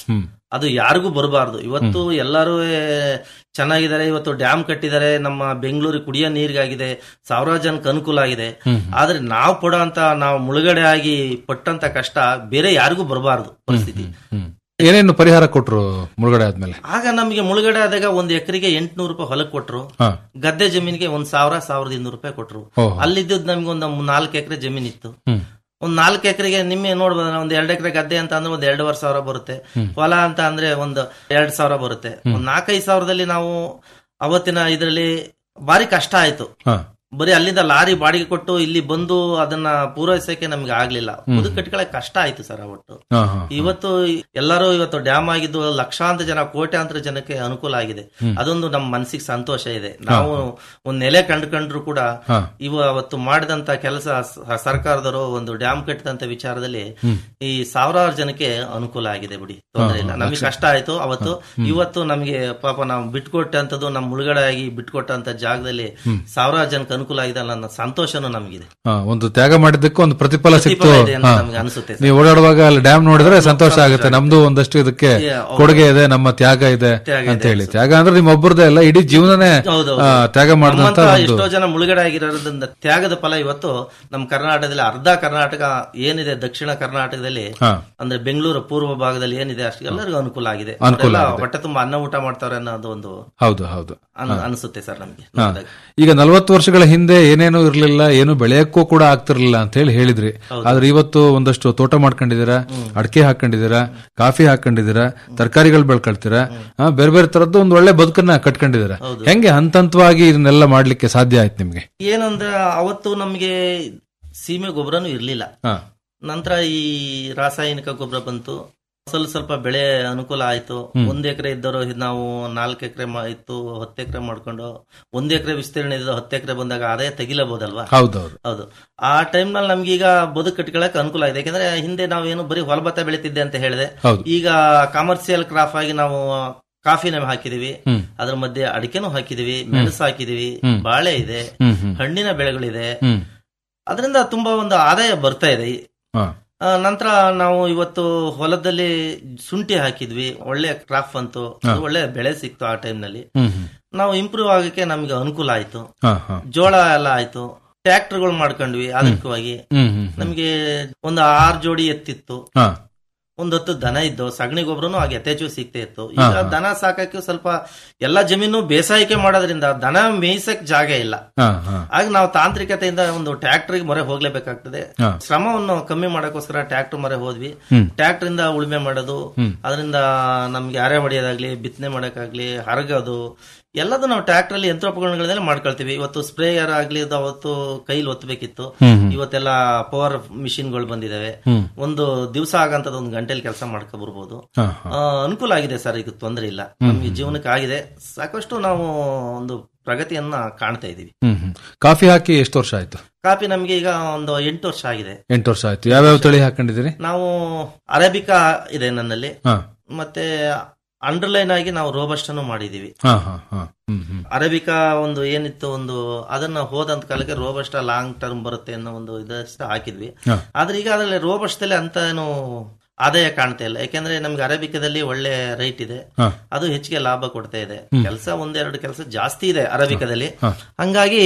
ಅದು ಯಾರಿಗೂ ಬರಬಾರ್ದು ಇವತ್ತು ಎಲ್ಲರೂ ಚೆನ್ನಾಗಿದ್ದಾರೆ ಇವತ್ತು ಡ್ಯಾಮ್ ಕಟ್ಟಿದ್ದಾರೆ ನಮ್ಮ ಬೆಂಗಳೂರಿಗೆ ಕುಡಿಯೋ ನೀರಿಗಾಗಿದೆ ಸಾವಿರಾರು ಜನಕ್ಕೆ ಅನುಕೂಲ ಆಗಿದೆ ಹ್ಮ್. ಆದ್ರೆ ನಾವು ಪಡೋ ಅಂತ ನಾವು ಮುಳುಗಡೆ ಆಗಿ ಪಟ್ಟಂತ ಕಷ್ಟ ಬೇರೆ ಯಾರಿಗೂ ಬರಬಾರ್ದು ಪರಿಸ್ಥಿತಿ ಏನೇನು ಪರಿಹಾರ ಕೊಟ್ರು ಮುಳುಗಡೆ ಆದ್ಮೇಲೆ ಆಗ ನಮಗೆ ಮುಳುಗಡೆ ಆದಾಗ ಒಂದು ಎಕರೆಗೆ ಎಂಟ್ನೂರು ರೂಪಾಯಿ ಹೊಲಕ್ಕೆ ಕೊಟ್ರು ಹಾ. ಗದ್ದೆ ಜಮೀನಿಗೆ ಒಂದ್ ಸಾವಿರ ಸಾವಿರದ ಇನ್ನೂರು ರೂಪಾಯಿ ಕೊಟ್ರು ಓಹೋ. ಅಲ್ಲಿದ್ದದ್ ನಮ್ಗೆ ಒಂದು ನಾಲ್ಕು ಎಕರೆ ಜಮೀನ್ ಇತ್ತು ಹ್ಮ್. ಒಂದ್ ನಾಲ್ಕು ಎಕರೆಗೆ ನಿಮ್ಮೆ ನೋಡ್ಬೋದು ಒಂದ್ ಎರಡು ಎಕರೆ ಗದ್ದೆ ಅಂತ ಅಂದ್ರೆ ಒಂದ್ ಎರಡೂವರೆ ಸಾವಿರ ಬರುತ್ತೆ ಹ್ಮ್. ಹೊಲ ಅಂತ ಅಂದ್ರೆ ಒಂದ್ ಎರಡ್ ಸಾವಿರ ಬರುತ್ತೆ ಒಂದ್ ನಾಲ್ಕೈದು ಸಾವಿರದಲ್ಲಿ ನಾವು ಅವತ್ತಿನ ಇದರಲ್ಲಿ ಭಾರಿ ಕಷ್ಟ ಆಯ್ತು ಹಾ. ಬರೀ ಅಲ್ಲಿಂದ ಲಾರಿ ಬಾಡಿಗೆ ಕೊಟ್ಟು ಇಲ್ಲಿ ಬಂದು ಅದನ್ನ ಪೂರೈಸಕ್ಕೆ ನಮ್ಗೆ ಆಗ್ಲಿಲ್ಲ ಹ್ಮ್. ಬದುಕು ಕಟ್ಕೊಳಕ್ ಕಷ್ಟ ಆಯ್ತು ಸರ್ ಅವತ್ತು ಹಾ, ಹಾ, ಹಾ. ಇವತ್ತು ಎಲ್ಲರೂ ಇವತ್ತು ಡ್ಯಾಮ್ ಆಗಿದ್ದು ಲಕ್ಷಾಂತರ ಜನ ಕೋಟ್ಯಾಂತರ ಜನಕ್ಕೆ ಅನುಕೂಲ ಆಗಿದೆ ಹ್ಮ್. ಅದೊಂದು ನಮ್ಮ ಮನಸ್ಸಿಗೆ ಸಂತೋಷ ಇದೆ ನಾವು ಒಂದ್ ನೆಲೆ ಕಂಡುಕೊಂಡ್ರು ಕೂಡ ಹಾ. ಇವ ಅವತ್ತು ಮಾಡಿದಂತ ಕೆಲಸ ಸ- ಸರ್ಕಾರದವರು ಒಂದು ಡ್ಯಾಮ್ ಕಟ್ಟಿದಂತ ವಿಚಾರದಲ್ಲಿ ಹ್ಮ್. ಈ ಸಾವಿರಾರು ಜನಕ್ಕೆ ಅನುಕೂಲ ಆಗಿದೆ ಬಿಡಿ ತೊಂದರೆ ಇಲ್ಲ ಹಾ, ಹಾ, ನಮಗೆ ಲಕ್ಷ- ಕಷ್ಟ ಆಯ್ತು ಅವತ್ತು ಹ್ಮ್. ಇವತ್ತು ನಮಗೆ ಪಾಪ ನಾವು ಬಿಟ್ಕೊಟ್ಟಂತದ್ದು ನಮ್ಮ ಮುಳುಗಡೆ ಆಗಿ ಬಿಟ್ಕೊಟ್ಟಂತ ಜಾಗದಲ್ಲಿ ಹ್ಮ್. ಸಾವಿರಾರು ಜನಕ್ಕೆ ಅನುಕೂಲ ಆಗಿದೆ ಅನ್ನೋ ಸಂತೋಷನೂ ನಮಗಿದೆ ಹಾ, ಒಂದು ತ್ಯಾಗ ಮಾಡಿದ್ದಕ್ಕೂ ಒಂದು ಪ್ರತಿಫಲ ಸಿಕ್ತು ಪ್ರತಿಫಲ ಇದೆ ಅಂತ ಹಾ. ನಮ್ಗೆ ಅನ್ಸುತ್ತೆ ಸರ್. ನೀವು ಓಡಾಡುವಾಗ ಅಲ್ಲಿ ಡ್ಯಾಮ್ ನೋಡಿದ್ರೆ ಸಂತೋಷ ಆಗುತ್ತೆ ನಮ್ದು ಒಂದಷ್ಟು ಇದಕ್ಕೆ Yeah, ಹೌದು. ಕೊಡುಗೆ ಇದೆ ನಮ್ಮ ತ್ಯಾಗ ಇದೆ ತ್ಯಾಗ ಅಂತ ಇದೆ ಹೇಳಿ ತ್ಯಾಗ ಅಂದ್ರೆ ನಿಮ್ಮ ಒಬ್ಬರದೇ ಅಲ್ಲ ಇಡೀ ಜೀವನನೇ ಹೌದು, ಆ, ಹೌದು. ತ್ಯಾಗ ಮಾಡಿದಂತ ನಮ್ಮಂತ ಒಂದು ಎಷ್ಟೋ ಜನ ಮುಳುಗಡೆ ಆಗಿರೋದ್ರಿಂದ ತ್ಯಾಗದ ಫಲ ಇವತ್ತು ನಮ್ಮ ಕರ್ನಾಟಕದಲ್ಲಿ ಅರ್ಧ ಕರ್ನಾಟಕ ಏನಿದೆ ದಕ್ಷಿಣ ಕರ್ನಾಟಕದಲ್ಲಿ ಹಾ. ಅಂದ್ರೆ ಬೆಂಗಳೂರು ಪೂರ್ವ ಭಾಗದಲ್ಲಿ ಏನಿದೆ ಅಷ್ಟು ಎಲ್ಲರಿಗೂ ಅನುಕೂಲ ಆಗಿದೆ ಅನುಕೂಲ ಅವರೆಲ್ಲ ಆಗಿದೆ. ಹೊಟ್ಟೆ ತುಂಬಾ ಅನ್ನ ಊಟ ಮಾಡ್ತಾರೆ ಅನ್ನೋದು ಒಂದು ಹೌದು ಹೌದು ಅನ್- ಹಾ. ಅನ್ಸುತ್ತೆ ಸರ್ ನಮ್ಗೆ ಹಾ. ನೋಡ್ದಾಗ. ಈಗ ನಲವತ್ತು ವರ್ಷಗಳ ಹಿಂದೆ ಏನೇನು ಇರ್ಲಿಲ್ಲ ಏನು ಬೆಳೆಯಕ್ಕೂ ಕೂಡ ಆಗ್ತಿರ್ಲಿಲ್ಲ ಅಂತ ಹೇಳಿ ಹೇಳಿದ್ರಿ ಹೌದು. ಆದ್ರೆ ಇವತ್ತು ಒಂದಷ್ಟು ತೋಟ ಮಾಡ್ಕೊಂಡಿದ್ದೀರಾ ಅಡಿಕೆ ಹಾಕೊಂಡಿದ್ದೀರಾ ಕಾಫಿ ಹಾಕೊಂಡಿದ್ದೀರಾ ತರಕಾರಿಗಳು ಬೆಳ್ಕೊಳ್ತೀರಾ ಆ, ಬೇರೆ ಬೇರೆ ತರದ್ದು ಒಂದು ಒಳ್ಳೆ ಬದುಕನ್ನ ಕಟ್ಕೊಂಡಿದ್ದೀರಾ ಹೌದು. ಹೆಂಗೆ ಹಂತ ಹಂತವಾಗಿ ಇದನ್ನೆಲ್ಲ ಮಾಡ್ಲಿಕ್ಕೆ ಸಾಧ್ಯ ಆಯ್ತು ನಿಮ್ಗೆ ಏನಂದ್ರೆ ಅವತ್ತು ನಮ್ಗೆ ಸೀಮೆ ಗೊಬ್ಬರನು ಇರ್ಲಿಲ್ಲ ಹಾ. ನಂತರ ಈ ರಾಸಾಯನಿಕ ಗೊಬ್ಬರ ಬಂತು ಸ್ವಲ್ಪ ಸ್ವಲ್ಪ ಬೆಳೆ ಅನುಕೂಲ ಆಯ್ತು ಹ್ಮ್. ಒಂದ್ ಎಕರೆ ಇದ್ದವರು ನಾವು ನಾಲ್ಕು ಎಕರೆ ಇತ್ತು ಹತ್ತು ಎಕರೆ ಮಾಡ್ಕೊಂಡು ಒಂದ್ ಎಕರೆ ವಿಸ್ತೀರ್ಣ ಇದ್ದು ಹತ್ತು ಎಕರೆ ಬಂದಾಗ ಆದಾಯ ತೆಗಿಲಬಹುದಲ್ವಾ ಹೌದೌದು. ಹೌದು ಆ ಟೈಮ್ ನಲ್ಲಿ ನಮ್ಗೀಗ ಬದುಕು ಕಟ್ಕೊಳಕ್ ಅನುಕೂಲ ಆಗಿದೆ ಯಾಕಂದ್ರೆ ಹಿಂದೆ ನಾವೇನು ಬರೀ ಹೊಲಭತ್ತ ಬೆಳಿತಿದ್ದೆ ಅಂತ ಹೇಳಿದೆ ಹೌದು. ಈಗ ಕಮರ್ಷಿಯಲ್ ಕ್ರಾಪ್ ಆಗಿ ನಾವು ಕಾಫಿನ ಹಾಕಿದೀವಿ ಹ್ಮ್. ಅದ್ರ ಮಧ್ಯೆ ಅಡಿಕೆನೂ ಹಾಕಿದೀವಿ ಮೆಣಸು ಹಾಕಿದೀವಿ ಹ್ಮ್. ಬಾಳೆ ಇದೆ ಹ್ಮ್, ಹ್ಮ್. ಹಣ್ಣಿನ ಬೆಳೆಗಳಿದೆ ಹ್ಮ್. ಅದರಿಂದ ತುಂಬಾ ಒಂದು ಆದಾಯ ಬರ್ತಾ ಇದೆ ಹಾ. ಆ, ನಂತರ ನಾವು ಇವತ್ತು ಹೊಲದಲ್ಲಿ ಶುಂಠಿ ಹಾಕಿದ್ವಿ ಒಳ್ಳೆ ಕ್ರಾಪ್ ಅಂತು ಅದು ಹಾ. ಒಳ್ಳೆ ಬೆಳೆ ಸಿಕ್ತು ಆ ಟೈಮ್ ನಲ್ಲಿ ಹ್ಮ್, ಹ್ಮ್. ನಾವು ಇಂಪ್ರೂವ್ ಆಗಕ್ಕೆ ನಮ್ಗೆ ಅನುಕೂಲ ಆಯ್ತು ಹಾ, ಹಾ. ಜೋಳ ಎಲ್ಲ ಆಯ್ತು ಟ್ರ್ಯಾಕ್ಟರ್ಗಳು ಮಾಡ್ಕೊಂಡ್ವಿ ಆಧುನಿಕವಾಗಿ ಹ್ಮ್, ಹ್ಮ್, ಹ್ಮ್. ನಮ್ಗೆ ಒಂದು ಆರು ಜೋಡಿ ಎತ್ತಿತ್ತು ಹಾ. ಒಂದ್ ಹೊತ್ತು ದನ ಇದ್ದು ಸಗಣಿ ಗೊಬ್ಬರನು ಆಗ ಯಥೇಚ್ಛ ಸಿಗ್ತಾ ಇತ್ತು ಹಾ, ಈಗ ಹಾ. ದನ ಸಾಕಕ್ಕೆ ಸ್ವಲ್ಪ ಎಲ್ಲ ಜಮೀನು ಬೇಸಾಯಿಕೆ ಮಾಡೋದ್ರಿಂದ ದನ ಮೇಯ್ಸಕ್ ಜಾಗ ಇಲ್ಲ ಹಾ, ಹಾ. ಆಗ ನಾವು ತಾಂತ್ರಿಕತೆಯಿಂದ ಒಂದು ಟ್ರ್ಯಾಕ್ಟರ್ಗೆ ಮೊರೆ ಹೋಗ್ಲೇಬೇಕಾಗ್ತದೆ ಹಾ. ಶ್ರಮವನ್ನು ಕಮ್ಮಿ ಮಾಡಕ್ಕೋಸ್ಕರ ಟ್ರ್ಯಾಕ್ಟರ್ ಮೊರೆ ಹೋದ್ವಿ ಹ್ಮ್. ಟ್ರ್ಯಾಕ್ಟರ್ ಇಂದ ಉಳುಮೆ ಮಾಡೋದು ಹ್ಮ್. ಅದರಿಂದ ನಮ್ಗೆ ಅರೆ ಹೊಡೆಯೋದಾಗ್ಲಿ ಬಿತ್ತನೆ ಮಾಡಕ್ಕಾಗ್ಲಿ ಹರಗೋದು ಎಲ್ಲದೂ ನಾವು ಟ್ರ್ಯಾಕ್ಟರ್ ಅಲ್ಲಿ ಯಂತ್ರೋಪಕರಣಗಳನ್ನೆಲ್ಲ ಮಾಡ್ಕೊಳ್ತೀವಿ ಇವತ್ತು ಸ್ಪ್ರೇಯರ್ ಆಗ್ಲಿ ಅದು ಅವತ್ತು ಕೈಲಿ ಒತ್ತಬೇಕಿತ್ತು ಹ್ಮ್, ಹ್ಮ್. ಇವತ್ತೆಲ್ಲ ಪವರ್ ಮಿಷಿನ್ಗಳು ಬಂದಿದಾವೆ ಹ್ಮ್. ಒಂದು ದಿವಸ ಆಗಂತದ ಒಂದು ಗಂಟೆಲಿ ಕೆಲಸ ಮಾಡ್ಕೊ ಬರ್ಬೋದು ಹಾ, ಹಾ. ಆ, ಅನುಕೂಲ ಆಗಿದೆ ಸರ್ ಈಗ ತೊಂದರೆ ಇಲ್ಲ ಹ್ಮ್. ನಮ್ಗೆ ಜೀವನಕ್ಕೆ ಆಗಿದೆ ಸಾಕಷ್ಟು ನಾವು ಒಂದು ಪ್ರಗತಿಯನ್ನ ಕಾಣ್ತಾ ಇದೀವಿ ಹ್ಮ್, ಹ್ಮ್. ಕಾಫಿ ಹಾಕಿ ಎಷ್ಟು ವರ್ಷ ಆಯ್ತು ಕಾಫಿ ನಮ್ಗೆ ಈಗ ಒಂದು ಎಂಟು ವರ್ಷ ಆಗಿದೆ ಎಂಟು ವರ್ಷ ಆಯ್ತು ಯಾವ್ಯಾವ ತಳಿ ಹಾಕೊಂಡಿದ್ದೀರಿ ನಾವು ಅರೇಬಿಕಾ ಇದೆ ನನ್ನಲ್ಲಿ ಹಾ. ಮತ್ತೆ ಅಂಡರ್ಲೈನ್ ಆಗಿ ನಾವು ರೋಬಸ್ಟನ್ನು ಮಾಡಿದೀವಿ ಹಾ, ಹಾ, ಹಾ. ಹ್ಮ್, ಹ್ಮ್. ಅರೇಬಿಕಾ ಒಂದು ಏನಿತ್ತು ಒಂದು ಅದನ್ನ ಹೋದಂತ ಕಾಲಕ್ಕೆ ರೋಬಸ್ಟ ಲಾಂಗ್ ಟರ್ಮ್ ಬರುತ್ತೆ ಅನ್ನೋ ಒಂದು ಇದಷ್ಟ ಹಾಕಿದ್ವಿ ಹಾ. ಆದ್ರೆ ಈಗ ಅದ್ರಲ್ಲಿ ರೋಬಸ್ಟಲ್ಲಿ ಅಂತ ಏನು ಆದಾಯ ಕಾಣ್ತಾ ಇಲ್ಲ ಯಾಕೆಂದ್ರೆ ನಮ್ಗೆ ಅರೇಬಿಕದಲ್ಲಿ ಒಳ್ಳೆ ರೈಟ್ ಇದೆ ಹಾ. ಅದು ಹೆಚ್ಚಿಗೆ ಲಾಭ ಕೊಡ್ತಾ ಇದೆ ಹ್ಮ್. ಕೆಲಸ ಒಂದೆರಡು ಕೆಲಸ ಜಾಸ್ತಿ ಇದೆ ಅರೇಬಿಕದಲ್ಲಿ ಹಾ. ಹಂಗಾಗಿ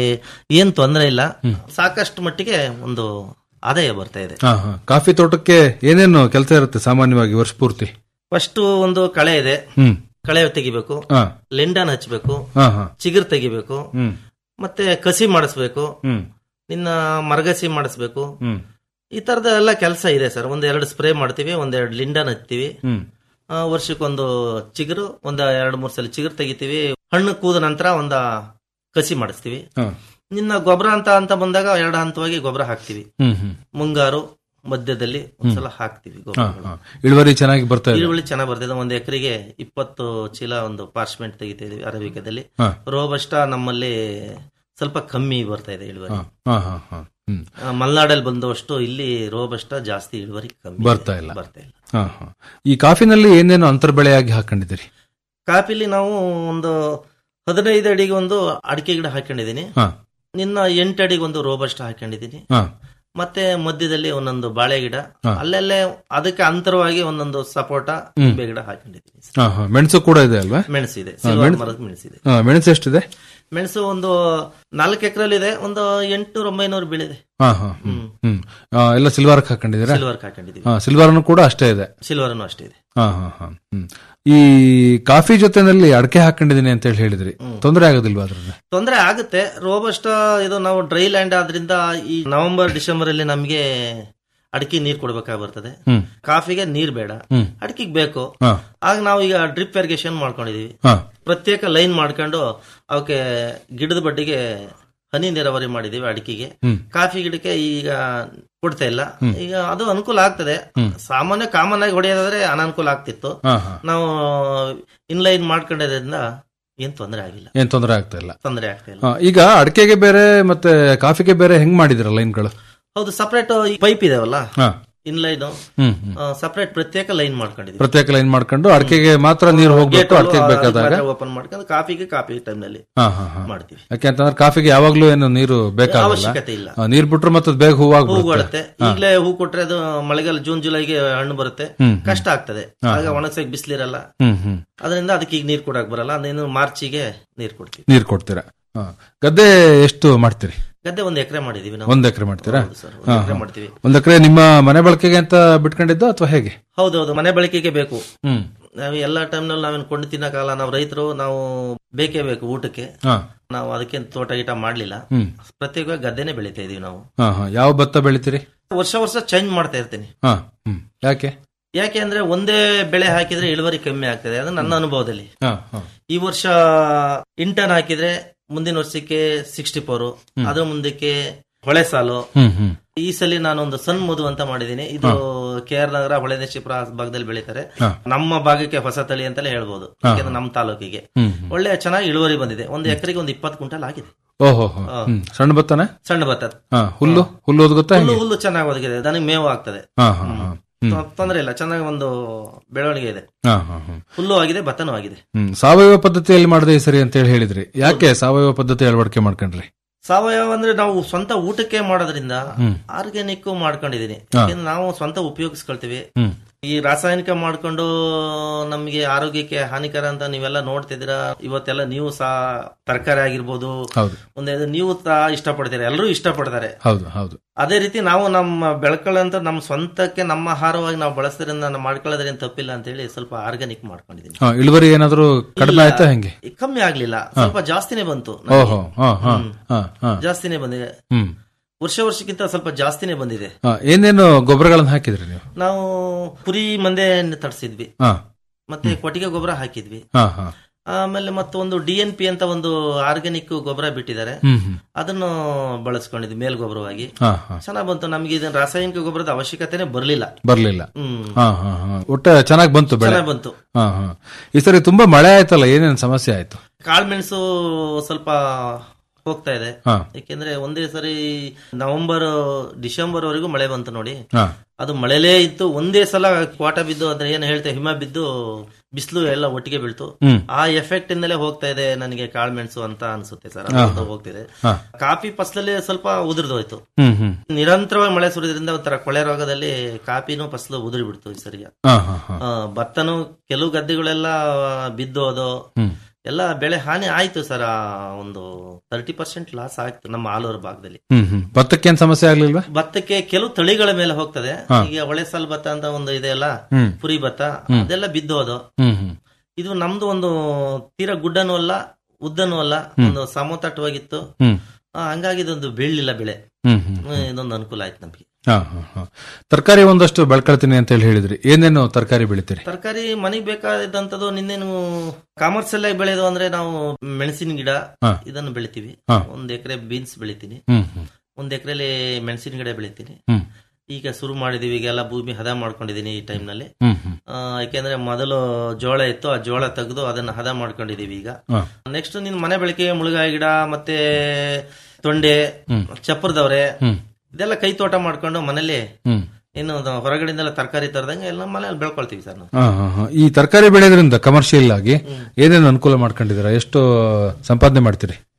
ಏನ್ ತೊಂದರೆ ಇಲ್ಲ ಸಾಕಷ್ಟು ಮಟ್ಟಿಗೆ ಒಂದು ಆದಾಯ ಬರ್ತಾ ಇದೆ ಹಾ, ಹಾ. ಕಾಫಿ ತೋಟಕ್ಕೆ ಏನೇನು ಕೆಲಸ ಇರುತ್ತೆ ಸಾಮಾನ್ಯವಾಗಿ ವರ್ಷ ಪೂರ್ತಿ ಫಸ್ಟ್ ಒಂದು ಕಳೆ ಇದೆ ಹ್ಮ್. ಕಳೆ ತೆಗಿಬೇಕು ಹಾ. ಲಿಂಡನ್ ಹಚ್ಬೇಕು ಹಾ, ಹಾ. ಚಿಗುರು ತೆಗಿಬೇಕು ಹ್ಮ್. ಮತ್ತೆ ಕಸಿ ಮಾಡಿಸ್ಬೇಕು ಹ್ಮ್. ನಿನ್ನ ಮರಗಸಿ ಮಾಡಿಸ್ಬೇಕು ಹ್ಮ್. ಈ ತರದ ಎಲ್ಲ ಕೆಲಸ ಇದೆ ಸರ್ ಒಂದ್ ಎರಡು ಸ್ಪ್ರೇ ಮಾಡ್ತೀವಿ ಒಂದೆರಡು ಲಿಂಡನ್ ಹಚ್ತೀವಿ ಹ್ಮ್. ಆ, ವರ್ಷಕ್ಕೊಂದು ಚಿಗುರು ಒಂದ್ ಎರಡು ಮೂರ್ ಸಲ ಚಿಗುರು ತೆಗಿತೀವಿ ಹಣ್ಣು ಕೂದ ನಂತರ ಒಂದ ಕಸಿ ಮಾಡಿಸ್ತೀವಿ ಹಾ. ನಿನ್ನ ಗೊಬ್ಬರ ಅಂತ ಅಂತ ಬಂದಾಗ ಎರಡು ಹಂತವಾಗಿ ಗೊಬ್ಬರ ಹಾಕ್ತಿವಿ ಹ್ಮ್, ಹ್ಮ್. ಮುಂಗಾರು ಮಧ್ಯದಲ್ಲಿ ಒಂದ್ಸಲ ಹಾಕ್ತಿವಿ ಹಾ, ಗೊಬ್ಬರ ಹಾ. ಇಳುವರಿ ಚೆನ್ನಾಗಿ ಬರ್ತಾ ಇದೆ ಈರುಳ್ಳಿ ಚೆನ್ನಾಗಿ ಬರ್ತಿದೆ ಒಂದ್ ಎಕರೆಗೆ ಇಪ್ಪತ್ತು ಚೀಲ ಒಂದು ಪಾರ್ಚ್ಮೆಂಟ್ ತೆಗಿತಾ ಇದೀವಿ ಅರಬಿಕದಲ್ಲಿ ಹಾ. ರೋಬಸ್ಟ ನಮ್ಮಲ್ಲಿ ಸ್ವಲ್ಪ ಕಮ್ಮಿ ಬರ್ತಾ ಇದೆ ಇಳುವರಿ ಹಾ, ಹಾ, ಹಾ, ಹಾ. ಹ್ಮ್. ಆ, ಮಲೆನಾಡಲ್ಲಿ ಬಂದಷ್ಟು ಇಲ್ಲಿ ರೋಬಸ್ಟ ಜಾಸ್ತಿ ಇಳುವರಿ ಕಮ್ಮಿ ಇದೆ. ಬರ್ತಾ ಇಲ್ಲ ಬರ್ತಾ ಇಲ್ಲ ಹಾ, ಹಾ. ಈ ಕಾಫಿನಲ್ಲಿ ಏನೇನು ಅಂತರ್ ಬೆಳೆಯಾಗಿ ಹಾಕೊಂಡಿದ್ದೀರಿ ಕಾಪಿಲಿ ನಾವು ಒಂದು ಹದಿನೈದು ಅಡಿಗೆ ಒಂದು ಅಡಿಕೆ ಗಿಡ ಹಾಕೊಂಡಿದೀನಿ ಹಾ. ನಿನ್ನ ಎಂಟು ಅಡಿಗೆ ಒಂದು ರೋಬಸ್ಟ ಹಾಕೊಂಡಿದೀನಿ ಹಾ. ಮತ್ತೆ ಮಧ್ಯದಲ್ಲಿ ಒಂದೊಂದು ಬಾಳೆ ಗಿಡ ಹಾ. ಅಲ್ಲಲ್ಲೇ ಅದಕ್ಕೆ ಅಂತರವಾಗಿ ಒಂದೊಂದು ಸಪೋಟ ಹ್ಮ್. ನಿಂಬೆ ಗಿಡ ಹಾಕೊಂಡಿದ್ದೀನಿ ಹಾ, ಹಾ. ಮೆಣಸು ಕೂಡ ಇದೆ ಅಲ್ವಾ ಮೆಣಸಿದೆ ಹಾ, ಸಿಲ್ವರ್ ಮೆಣಸು- ಮರದ ಮೆಣಸಿದೆ ಹಾ, ಮೆಣಸು ಎಷ್ಟಿದೆ ಮೆಣಸು ಒಂದು ನಾಲ್ಕು ಎಕರೆಲಿ ಇದೆ ಒಂದು ಎಂಟುನೂರ ಒಂಬೈನೂರು ಬೀಳಿದೆ ಹಾ ಹಾ ಹ್ಮ್ ಹ್ಮ್ ಆ, ಎಲ್ಲ ಸಿಲ್ವರ್ ಹಾಕೊಂಡಿದ್ದೀರಾ ಸಿಲ್ವರ್ ಹಾಕೊಂಡಿದ್ದೀವಿ ಹಾ ಸಿಲ್ವರ್ನು ಕೂಡ ಅಷ್ಟೇ ಇದೆ ಸಿಲ್ವರ್ನು ಅಷ್ಟೇ ಇದೆ ಹಾ ಹಾ ಹಾ ಹ್ಮ್ ಈ ಕಾಫಿ ಜೊತೆನಲ್ಲಿ ಅಡಕೆ ಹಾಕೊಂಡಿದೀನಿ ಅಂತ ಹೇಳಿ ಹೇಳಿದ್ರಿ ತೊಂದರೆ ಆಗೋದಿಲ್ವಾ ಅದ್ರಲ್ಲಿ ತೊಂದರೆ ಆಗುತ್ತೆ ರೋಬಸ್ಟ್ ಇದು ನಾವು ಡ್ರೈ ಲ್ಯಾಂಡ್ ಆದ್ರಿಂದ ಈ ನವೆಂಬರ್ ಡಿಸೆಂಬರ್ ಅಲ್ಲಿ ನಮಗೆ ಅಡಿಕೆ ನೀರ್ ಕೊಡ್ಬೇಕಾಗಿ ಬರ್ತದೆ ಹ್ಮ್. ಕಾಫಿಗೆ ನೀರ್ ಬೇಡ ಹ್ಮ್. ಅಡಿಕೆಗೆ ಬೇಕು ಹಾ. ಆಗ ನಾವು ಈಗ ಡ್ರಿಪ್ ಇರಿಗೇಷನ್ ಮಾಡ್ಕೊಂಡಿದೀವಿ ಹಾ. ಪ್ರತ್ಯೇಕ ಲೈನ್ ಮಾಡ್ಕೊಂಡು ಅವಕ್ಕೆ ಗಿಡದ ಬಡ್ಡಿಗೆ ಹನಿ ನೀರಾವರಿ ಮಾಡಿದೀವಿ ಅಡಿಕೆಗೆ ಹ್ಮ್. ಕಾಫಿ ಗಿಡಕ್ಕೆ ಈಗ ಕೊಡ್ತಾ ಇಲ್ಲ ಹ್ಮ್. ಈಗ ಅದು ಅನುಕೂಲ ಆಗ್ತದೆ ಹ್ಮ್. ಸಾಮಾನ್ಯ ಕಾಮನ್ ಆಗಿ ಹೊಡೆಯೋದಾದ್ರೆ ಅನಾನುಕೂಲ ಆಗ್ತಿತ್ತು ಹಾ, ಹಾ. ನಾವು ಇನ್ಲೈನ್ ಮಾಡ್ಕೊಂಡಿರೋದ್ರಿಂದ ಏನ್ ತೊಂದರೆ ಆಗಿಲ್ಲ ಏನ್ ತೊಂದರೆ ಆಗ್ತಾ ಇಲ್ಲ ತೊಂದರೆ ಆಗ್ತಾ ಇಲ್ಲ ಹಾ, ಈಗ ಅಡಕೆಗೆ ಬೇರೆ ಮತ್ತೆ ಕಾಫಿಗೆ ಬೇರೆ ಹೆಂಗ್ ಮಾಡಿದಿರ ಲೈನ್ಗಳು ಹೌದು ಸಪರೇಟ್ ಪೈಪ್ ಇದಾವಲ್ಲ ಹಾ. ಇನ್ಲೈನ್ ಹ್ಮ್, ಹ್ಮ್. ಸಪರೇಟ್ ಪ್ರತ್ಯೇಕ ಲೈನ್ ಮಾಡ್ಕೊಂಡಿದ್ದೀವಿ ಪ್ರತ್ಯೇಕ ಲೈನ್ ಮಾಡ್ಕೊಂಡು ಅಡಕೆಗೆ ಮಾತ್ರ ನೀರು ಹೋಗ್ಬೇಕು ಅಡಕೆಗೆ ಬೇಕಾದಾಗ ಓಪನ್ ಮಾಡ್ಕೊಂಡು ಕಾಫಿಗೆ ಕಾಫಿ ಟೈಮ್ ನಲ್ಲಿ ಹಾ, ಹಾ, ಹಾ. ಮಾಡ್ತೀವಿ ಯಾಕೆಂತಂದ್ರೆ ಕಾಫಿಗೆ ಯಾವಾಗ್ಲೂ ಏನು ನೀರು ಬೇಕಾಗಲ್ಲ ಅವಶ್ಯಕತೆ ಇಲ್ಲ. ಆ, ನೀರ್ ಬಿಟ್ರೆ ಮತ್ತೆ ಬೇಗ ಹೂ ಹೂವಾಗ್ಬಿಡುತ್ತೆ ಕೊಡುತ್ತೆ ಈಗಲೇ ಹೂ ಕೊಟ್ರೆ ಅದು ಮಳೆಗಾಲ ಜೂನ್ ಜುಲೈಗೆ ಹಣ್ಣು ಬರುತ್ತೆ ಹ್ಮ್, ಹ್ಮ್. ಕಷ್ಟ ಆಗ್ತದೆ ಹಾ, ಆಗ ಹಾ. ಒಣಗ್ಸಕ್ ಬಿಸಿಲಿರಲ್ಲ ಹ್ಮ್ ಹ್ಮ್ ಅದರಿಂದ ಅದಕ್ಕೆ ಈಗ ನೀರ್ ಕೊಡಕ್ ಬರಲ್ಲ ಅದೇನು ಮಾರ್ಚಿಗೆ ನೀರ್ ಕೊಡ್ತೀವಿ ನೀರ್ ಕೊಡ್ತೀರಾ ಹಾ. ಗದ್ದೆ ಎಷ್ಟು ಮಾಡ್ತೀರಿ ಗದ್ದೆ ಒಂದ್ ಎಕರೆ ಮಾಡಿದೀವಿ ನಾವು ಒಂದ್ ಎಕರೆ ಮಾಡ್ತೀರಾ ಹೌದು ಸರ್, ಒಂದ್ ಹಾ, ಎಕರೆ ಹಾ. ಮಾಡ್ತೀವಿ ಒಂದ್ ಎಕರೆ ನಿಮ್ಮ ಮನೆ ಬಳಕೆಗೆ ಅಂತ ಬಿಟ್ಕೊಂಡಿದ್ದ ಅಥವಾ ಹೇಗೆ ಹೌದೌದು ಮನೆ ಬಳಕೆಗೆ ಬೇಕು ಹ್ಮ್ ನಾವು ಎಲ್ಲಾ ಟೈಮ್ ನಲ್ಲಿ ನಾವೇನು ಕೊಂಡು ತಿನ್ನಕಲ್ಲ ನಾವು ರೈತರು ನಾವು ಬೇಕೇ ಬೇಕು ಊಟಕ್ಕೆ ಹಾ. ನಾವು ಅದಕ್ಕೆ ತೋಟ ಗೀಟ ಮಾಡ್ಲಿಲ್ಲ ಹ್ಮ್. ಪ್ರತ್ಯೇಕವಾಗಿ ಗದ್ದೆನೆ ಬೆಳಿತಾ ಇದೀವಿ ನಾವು ಹಾ ಹಾ ಯಾವ ಭತ್ತ ಬೆಳಿತೀರಿ ವರ್ಷ ವರ್ಷ ಚೇಂಜ್ ಮಾಡ್ತಾ ಇರ್ತೀನಿ ಹಾ ಹ್ಮ್ ಯಾಕೆ ಯಾಕೆ ಅಂದ್ರೆ ಒಂದೇ ಬೆಳೆ ಹಾಕಿದ್ರೆ ಇಳುವರಿ ಕಮ್ಮಿ ಆಗ್ತದೆ ಅದು ನನ್ನ ಅನುಭವದಲ್ಲಿ ಹಾ ಹಾ ಈ ವರ್ಷ ಇಂಟನ್ ಹಾಕಿದ್ರೆ ಮುಂದಿನ ವರ್ಷಕ್ಕೆ ಸಿಕ್ಸ್ಟಿ ಫೋರ್ ಹ್ಮ್. ಅದ್ರ ಮುಂದಕ್ಕೆ ಹೊಳೆ ಸಾಲು ಹ್ಮ್ ಹ್ಮ್ ಈ ಸಲ ನಾನು ಒಂದು ಸಣ್ಣ ಮಧು ಅಂತ ಮಾಡಿದೀನಿ ಇದು ಕೆ ಆರ್ ನಗರ ಹೊಳೆದೇಶಿಪುರ ಭಾಗದಲ್ಲಿ ಬೆಳೀತಾರೆ ಹಾ. ನಮ್ಮ ಭಾಗಕ್ಕೆ ಹೊಸ ತಳಿ ಅಂತಲೇ ಹೇಳ್ಬೋದು ಹಾ. ಯಾಕೆಂದ್ರೆ ನಮ್ಮ ತಾಲೂಕಿಗೆ ಹ್ಮ್, ಹ್ಮ್. ಒಳ್ಳೆ ಚೆನ್ನಾಗಿ ಇಳುವರಿ ಬಂದಿದೆ ಒಂದು ಎಕರೆಗೆ ಒಂದು ಇಪ್ಪತ್ತು ಕ್ವಿಂಟಲ್ ಆಗಿದೆ ಓಹೋ ಹೋ. ಹಾ. ಹ್ಮ್ ಸಣ್ಣ ಭತ್ತನ ಸಣ್ಣ ಭತ್ತ ಹಾ ಹುಲ್ಲು ಹುಲ್ಲು ಓದ್ಗೊತ್ತಾ ಹುಲ್ಲು ಹೆಂಗೆ ಹುಲ್ಲು ಚೆನ್ನಾಗಿ ಒದಗಿದೆ ನನಗೆ ಮೇವು ಆಗ್ತದೆ ಹಾ ಹಾ ಹಾ ಹ್ಮ್ ತೊ- ತೊಂದ್ರೆ ಇಲ್ಲ ಚೆನ್ನಾಗಿ ಒಂದು ಬೆಳವಣಿಗೆ ಇದೆ ಹಾ ಹಾ ಹಾ ಹುಲ್ಲು ಆಗಿದೆ ಭತ್ತನೂ ಆಗಿದೆ ಹ್ಮ್ ಸಾವಯವ ಪದ್ಧತಿಯಲ್ಲಿ ಮಾಡದೆ ಸರಿ ಅಂತ ಹೇಳಿ ಹೇಳಿದ್ರಿ ಯಾಕೆ ಸಾವಯವ ಪದ್ಧತಿ ಅಳವಡಿಕೆ ಮಾಡ್ಕೊಂಡ್ರಿ ಸಾವಯವ ಅಂದ್ರೆ ನಾವು ಸ್ವಂತ ಊಟಕ್ಕೆ ಮಾಡೋದ್ರಿಂದ ಹ್ಮ್. ಆರ್ಗ್ಯಾನಿಕ್ ಮಾಡ್ಕೊಂಡಿದೀನಿ ಹಾ. ಯಾಕೆಂದ್ರೆ ನಾವು ಸ್ವಂತ ಉಪಯೋಗಿಸ್ಕೊಳ್ತೀವಿ ಹ್ಮ್ ಈ ರಾಸಾಯನಿಕ ಮಾಡ್ಕೊಂಡು ನಮಗೆ ಆರೋಗ್ಯಕ್ಕೆ ಹಾನಿಕರ ಅಂತ ನೀವೆಲ್ಲ ನೋಡ್ತಿದ್ದೀರಾ ಇವತ್ತೆಲ್ಲ ನೀವು ಸಹ ತರಕಾರಿ ಆಗಿರ್ಬೋದು ಹೌದು ಒಂದೇ ನೀವು ಸಹ ಇಷ್ಟಪಡ್ತೀರಾ ಎಲ್ಲರೂ ಇಷ್ಟಪಡ್ತಾರೆ ಹೌದು ಹೌದು ಅದೇ ರೀತಿ ನಾವು ನಮ್ಮ ಬೆಳ್ಕೊಳ್ಳೋಂತ ನಮ್ಮ ಸ್ವಂತಕ್ಕೆ ನಮ್ಮ ಆಹಾರವಾಗಿ ನಾವು ಬಳಸೋದ್ರಿಂದ ನಾವು ಮಾಡ್ಕೊಳ್ಳೋದ್ರಿಂದ ತಪ್ಪಿಲ್ಲ ಅಂತ ಹೇಳಿ ಸ್ವಲ್ಪ ಆರ್ಗ್ಯಾನಿಕ್ ಮಾಡ್ಕೊಂಡಿದ್ದೀನಿ ಹಾ ಇಳುವರಿ ಏನಾದ್ರು ಕಡಿಮೆ ಇಲ್ಲ, ಆಯ್ತಾ ಹೆಂಗೆ ಕಮ್ಮಿ ಆಗ್ಲಿಲ್ಲ ಸ್ವಲ್ಪ ಜಾಸ್ತಿನೇ ಬಂತು ನನಗೆ. ಓಹೋ ಹಾ ಹಾ ಹ್ಮ್. ಹಾ ಹಾ ಜಾಸ್ತಿನೇ ಬಂದಿದೆ ಹ್ಮ್ ವರ್ಷ ವರ್ಷಕ್ಕಿಂತ ಸ್ವಲ್ಪ ಜಾಸ್ತಿನೇ ಬಂದಿದೆ ಹಾ, ಏನೇನು ಗೊಬ್ಬರಗಳನ್ನ ಹಾಕಿದ್ರಿ ನೀವು ನಾವು ಕುರಿ ಮಂದೆ ತರಿಸಿದ್ವಿ ಹಾ ಮತ್ತೆ ಕೊಟ್ಟಿಗೆ ಗೊಬ್ಬರ ಹಾಕಿದ್ವಿ ಹಾ ಹಾ ಆಮೇಲೆ ಮತ್ತೊಂದು ಡಿ ಎನ್ ಪಿ ಅಂತ ಒಂದು ಆರ್ಗ್ಯಾನಿಕ್ ಗೊಬ್ಬರ ಬಿಟ್ಟಿದ್ದಾರೆ ಹ್ಮ್ ಹ್ಮ್ ಅದನ್ನು ಬಳಸ್ಕೊಂಡಿದ್ವಿ ಮೇಲ್ ಗೊಬ್ಬರವಾಗಿ ಹಾ ಹಾ ಚೆನ್ನಾಗ್ ಬಂತು ನಮ್ಗೆ ಇದನ್ನ ರಾಸಾಯನಿಕ ಗೊಬ್ಬರದ ಅವಶ್ಯಕತೆನೆ ಬರಲಿಲ್ಲ ಬರ್ಲಿಲ್ಲ ಹ್ಮ್. ಹಾ ಹಾ ಹಾ ಒಟ್ಟೆ ಚೆನ್ನಾಗ್ ಬಂತು ಬೆಳೆ ಚೆನ್ನಾಗ್ ಬಂತು. ಹಾ ಹಾ ಈ ಸರಿ ತುಂಬಾ ಮಳೆ ಆಯ್ತಲ್ಲ ಏನೇನ್ ಸಮಸ್ಯೆ ಆಯ್ತು ಕಾಳ್ಮೆಣಸು ಸ್ವಲ್ಪ ಹೋಗ್ತಾ ಇದೆ ಹಾ. ಯಾಕೆಂದ್ರೆ ಒಂದೇ ಸರಿ ನವೆಂಬರ್ ಡಿಸೆಂಬರ್ ವರೆಗೂ ಮಳೆ ಬಂತು ನೋಡಿ ಹಾ ಅದು ಮಳೆಲೇ ಇತ್ತು ಒಂದೇ ಸಲ ಕ್ವಾಟ ಬಿದ್ದು ಅದ್ರ ಏನ್ ಹೇಳ್ತೇವೆ ಹಿಮ ಬಿದ್ದು ಬಿಸಿಲು ಎಲ್ಲ ಒಟ್ಟಿಗೆ ಬೀಳ್ತು ಹ್ಮ್. ಆ ಎಫೆಕ್ಟ್ ಇಂದಲೇ ಹೋಗ್ತಾ ಇದೆ ನನಗೆ ಕಾಳ್ಮೆಣಸು ಅಂತ ಅನ್ಸುತ್ತೆ ಸರ್ ಹಾ. ಅದು ಹೋಗ್ತಿದೆ ಹಾ. ಕಾಫಿ ಫಸಲಲ್ಲಿ ಸ್ವಲ್ಪ ಉದುರ್ದೋಯ್ತು ಹ್ಮ್ ಹ್ಮ್ ನಿರಂತರವಾಗಿ ಮಳೆ ಸುರಿದ್ರಿಂದ ಒಂಥರ ಕೊಳೆ ರೋಗದಲ್ಲಿ ಕಾಫಿನೂ ಫಸಲು ಉದುರಿ ಬಿಡ್ತು ಈ ಸರಿಯ ಹಾ ಹಾ ಹಾ ಆ, ಭತ್ತನೂ ಕೆಲವು ಗದ್ದೆಗಳೆಲ್ಲ ಬಿದ್ದೋದು ಹ್ಮ್. ಎಲ್ಲ ಬೆಳೆ ಹಾನಿ ಆಯ್ತು ಸರ್ ಆ ಒಂದು ತರ್ಟಿ ಪರ್ಸೆಂಟ್ ಲಾಸ್ ಆಯ್ತು ನಮ್ಮ ಆಲೂರು ಭಾಗದಲ್ಲಿ ಹ್ಮ್ ಹ್ಮ್ ಭತ್ತಕ್ಕೇನ್ ಸಮಸ್ಯೆ ಆಗ್ಲಿಲ್ವಾ ಭತ್ತಕ್ಕೆ ಕೆಲವು ತಳಿಗಳ ಮೇಲೆ ಹೋಗ್ತದೆ ಹಾ. ಈಗ ಒಳೆ ಸಾಲ್ ಭತ್ತ ಅಂತ ಒಂದು ಇದೆ ಅಲ್ಲ ಹ್ಮ್. ಪುರಿ ಭತ್ತ ಹ್ಮ್. ಅದೆಲ್ಲ ಬಿದ್ದೋದು ಹ್ಮ್ ಹ್ಮ್ ಇದು ನಮ್ದು ಒಂದು ತೀರಾ ಗುಡ್ಡನೂ ಅಲ್ಲ ಉದ್ದನೂ ಅಲ್ಲ ಹ್ಮ್. ಒಂದು ಸಮತಟ್ಟವಾಗಿತ್ತು ಹ್ಮ್. ಆ, ಹಂಗಾಗಿ ಇದೊಂದು ಬೀಳಲಿಲ್ಲ ಬೆಳೆ ಹ್ಮ್ ಹ್ಮ್ ಹ್ಮ್, ಇದೊಂದು ಅನುಕೂಲ ಆಯ್ತು ನಮ್ಗೆ ಹಾ ಹಾ ಹಾ ತರಕಾರಿ ಒಂದಷ್ಟು ಬೆಳ್ಕೊಳ್ತೀನಿ ಅಂತ ಹೇಳಿ ಹೇಳಿದ್ರಿ ಏನೇನು ತರಕಾರಿ ಬೆಳಿತೀರಿ ತರಕಾರಿ ಮನೆಗೆ ಬೇಕಾದಂತದ್ದು ನಿನ್ನೇನು ಕಾಮರ್ಷಿಯಲ್ ಆಗಿ ಬೆಳೆಯೋದು ಅಂದ್ರೆ ನಾವು ಮೆಣಸಿನ ಗಿಡ ಹಾ. ಇದನ್ನು ಬೆಳಿತೀವಿ ಹಾ. ಒಂದ್ ಎಕರೆ ಬೀನ್ಸ್ ಬೆಳಿತೀನಿ ಹ್ಮ್ ಹ್ಮ್ ಒಂದ್ ಎಕರೆಲಿ ಮೆಣಸಿನ ಗಿಡ ಬೆಳಿತೀನಿ ಹ್ಮ್. ಈಗ ಶುರು ಮಾಡಿದೀವಿ ಈಗೆಲ್ಲ ಭೂಮಿ ಹದ ಮಾಡ್ಕೊಂಡಿದೀನಿ ಈ ಟೈಮ್ ನಲ್ಲಿ ಹ್ಮ್ ಹ್ಮ್ ಆ, ಯಾಕೆಂದ್ರೆ ಮೊದಲು ಜೋಳ ಇತ್ತು ಆ ಜೋಳ ತೆಗೆದು ಅದನ್ನ ಹದ ಮಾಡ್ಕೊಂಡಿದೀವಿ ಈಗ ಹಾ. ನೆಕ್ಸ್ಟ್ ನಿನ್ ಮನೆ ಬೆಳಕಿಗೆ ಮುಳುಗಾಯಿ ಗಿಡ ಮತ್ತೆ ತೊಂಡೆ ಹ್ಮ್. ಚಪ್ಪರದವ್ರೆ ಹ್ಮ್. ಇದೆಲ್ಲ ಕೈ ತೋಟ ಮಾಡ್ಕೊಂಡು ಮನೇಲಿ ಹ್ಮ್ ಇನ್ನು ಅದು ಹೊರಗಡೆಯಿಂದೆಲ್ಲ ತರಕಾರಿ ತರದಂಗೆ ಎಲ್ಲ ಮನೇಲಿ ಬೆಳ್ಕೊಳ್ತೀವಿ ಸರ್ ನಾವು ಹಾ ಹಾ ಹಾ ಈ ತರಕಾರಿ ಬೆಳೆಯೋದ್ರಿಂದ ಕಮರ್ಷಿಯಲ್ ಆಗಿ ಏನೇನು ಅನುಕೂಲ ಮಾಡ್ಕೊಂಡಿದ್ದೀರಾ ಎಷ್ಟು ಸಂಪಾದನೆ ಮಾಡ್ತೀರಿ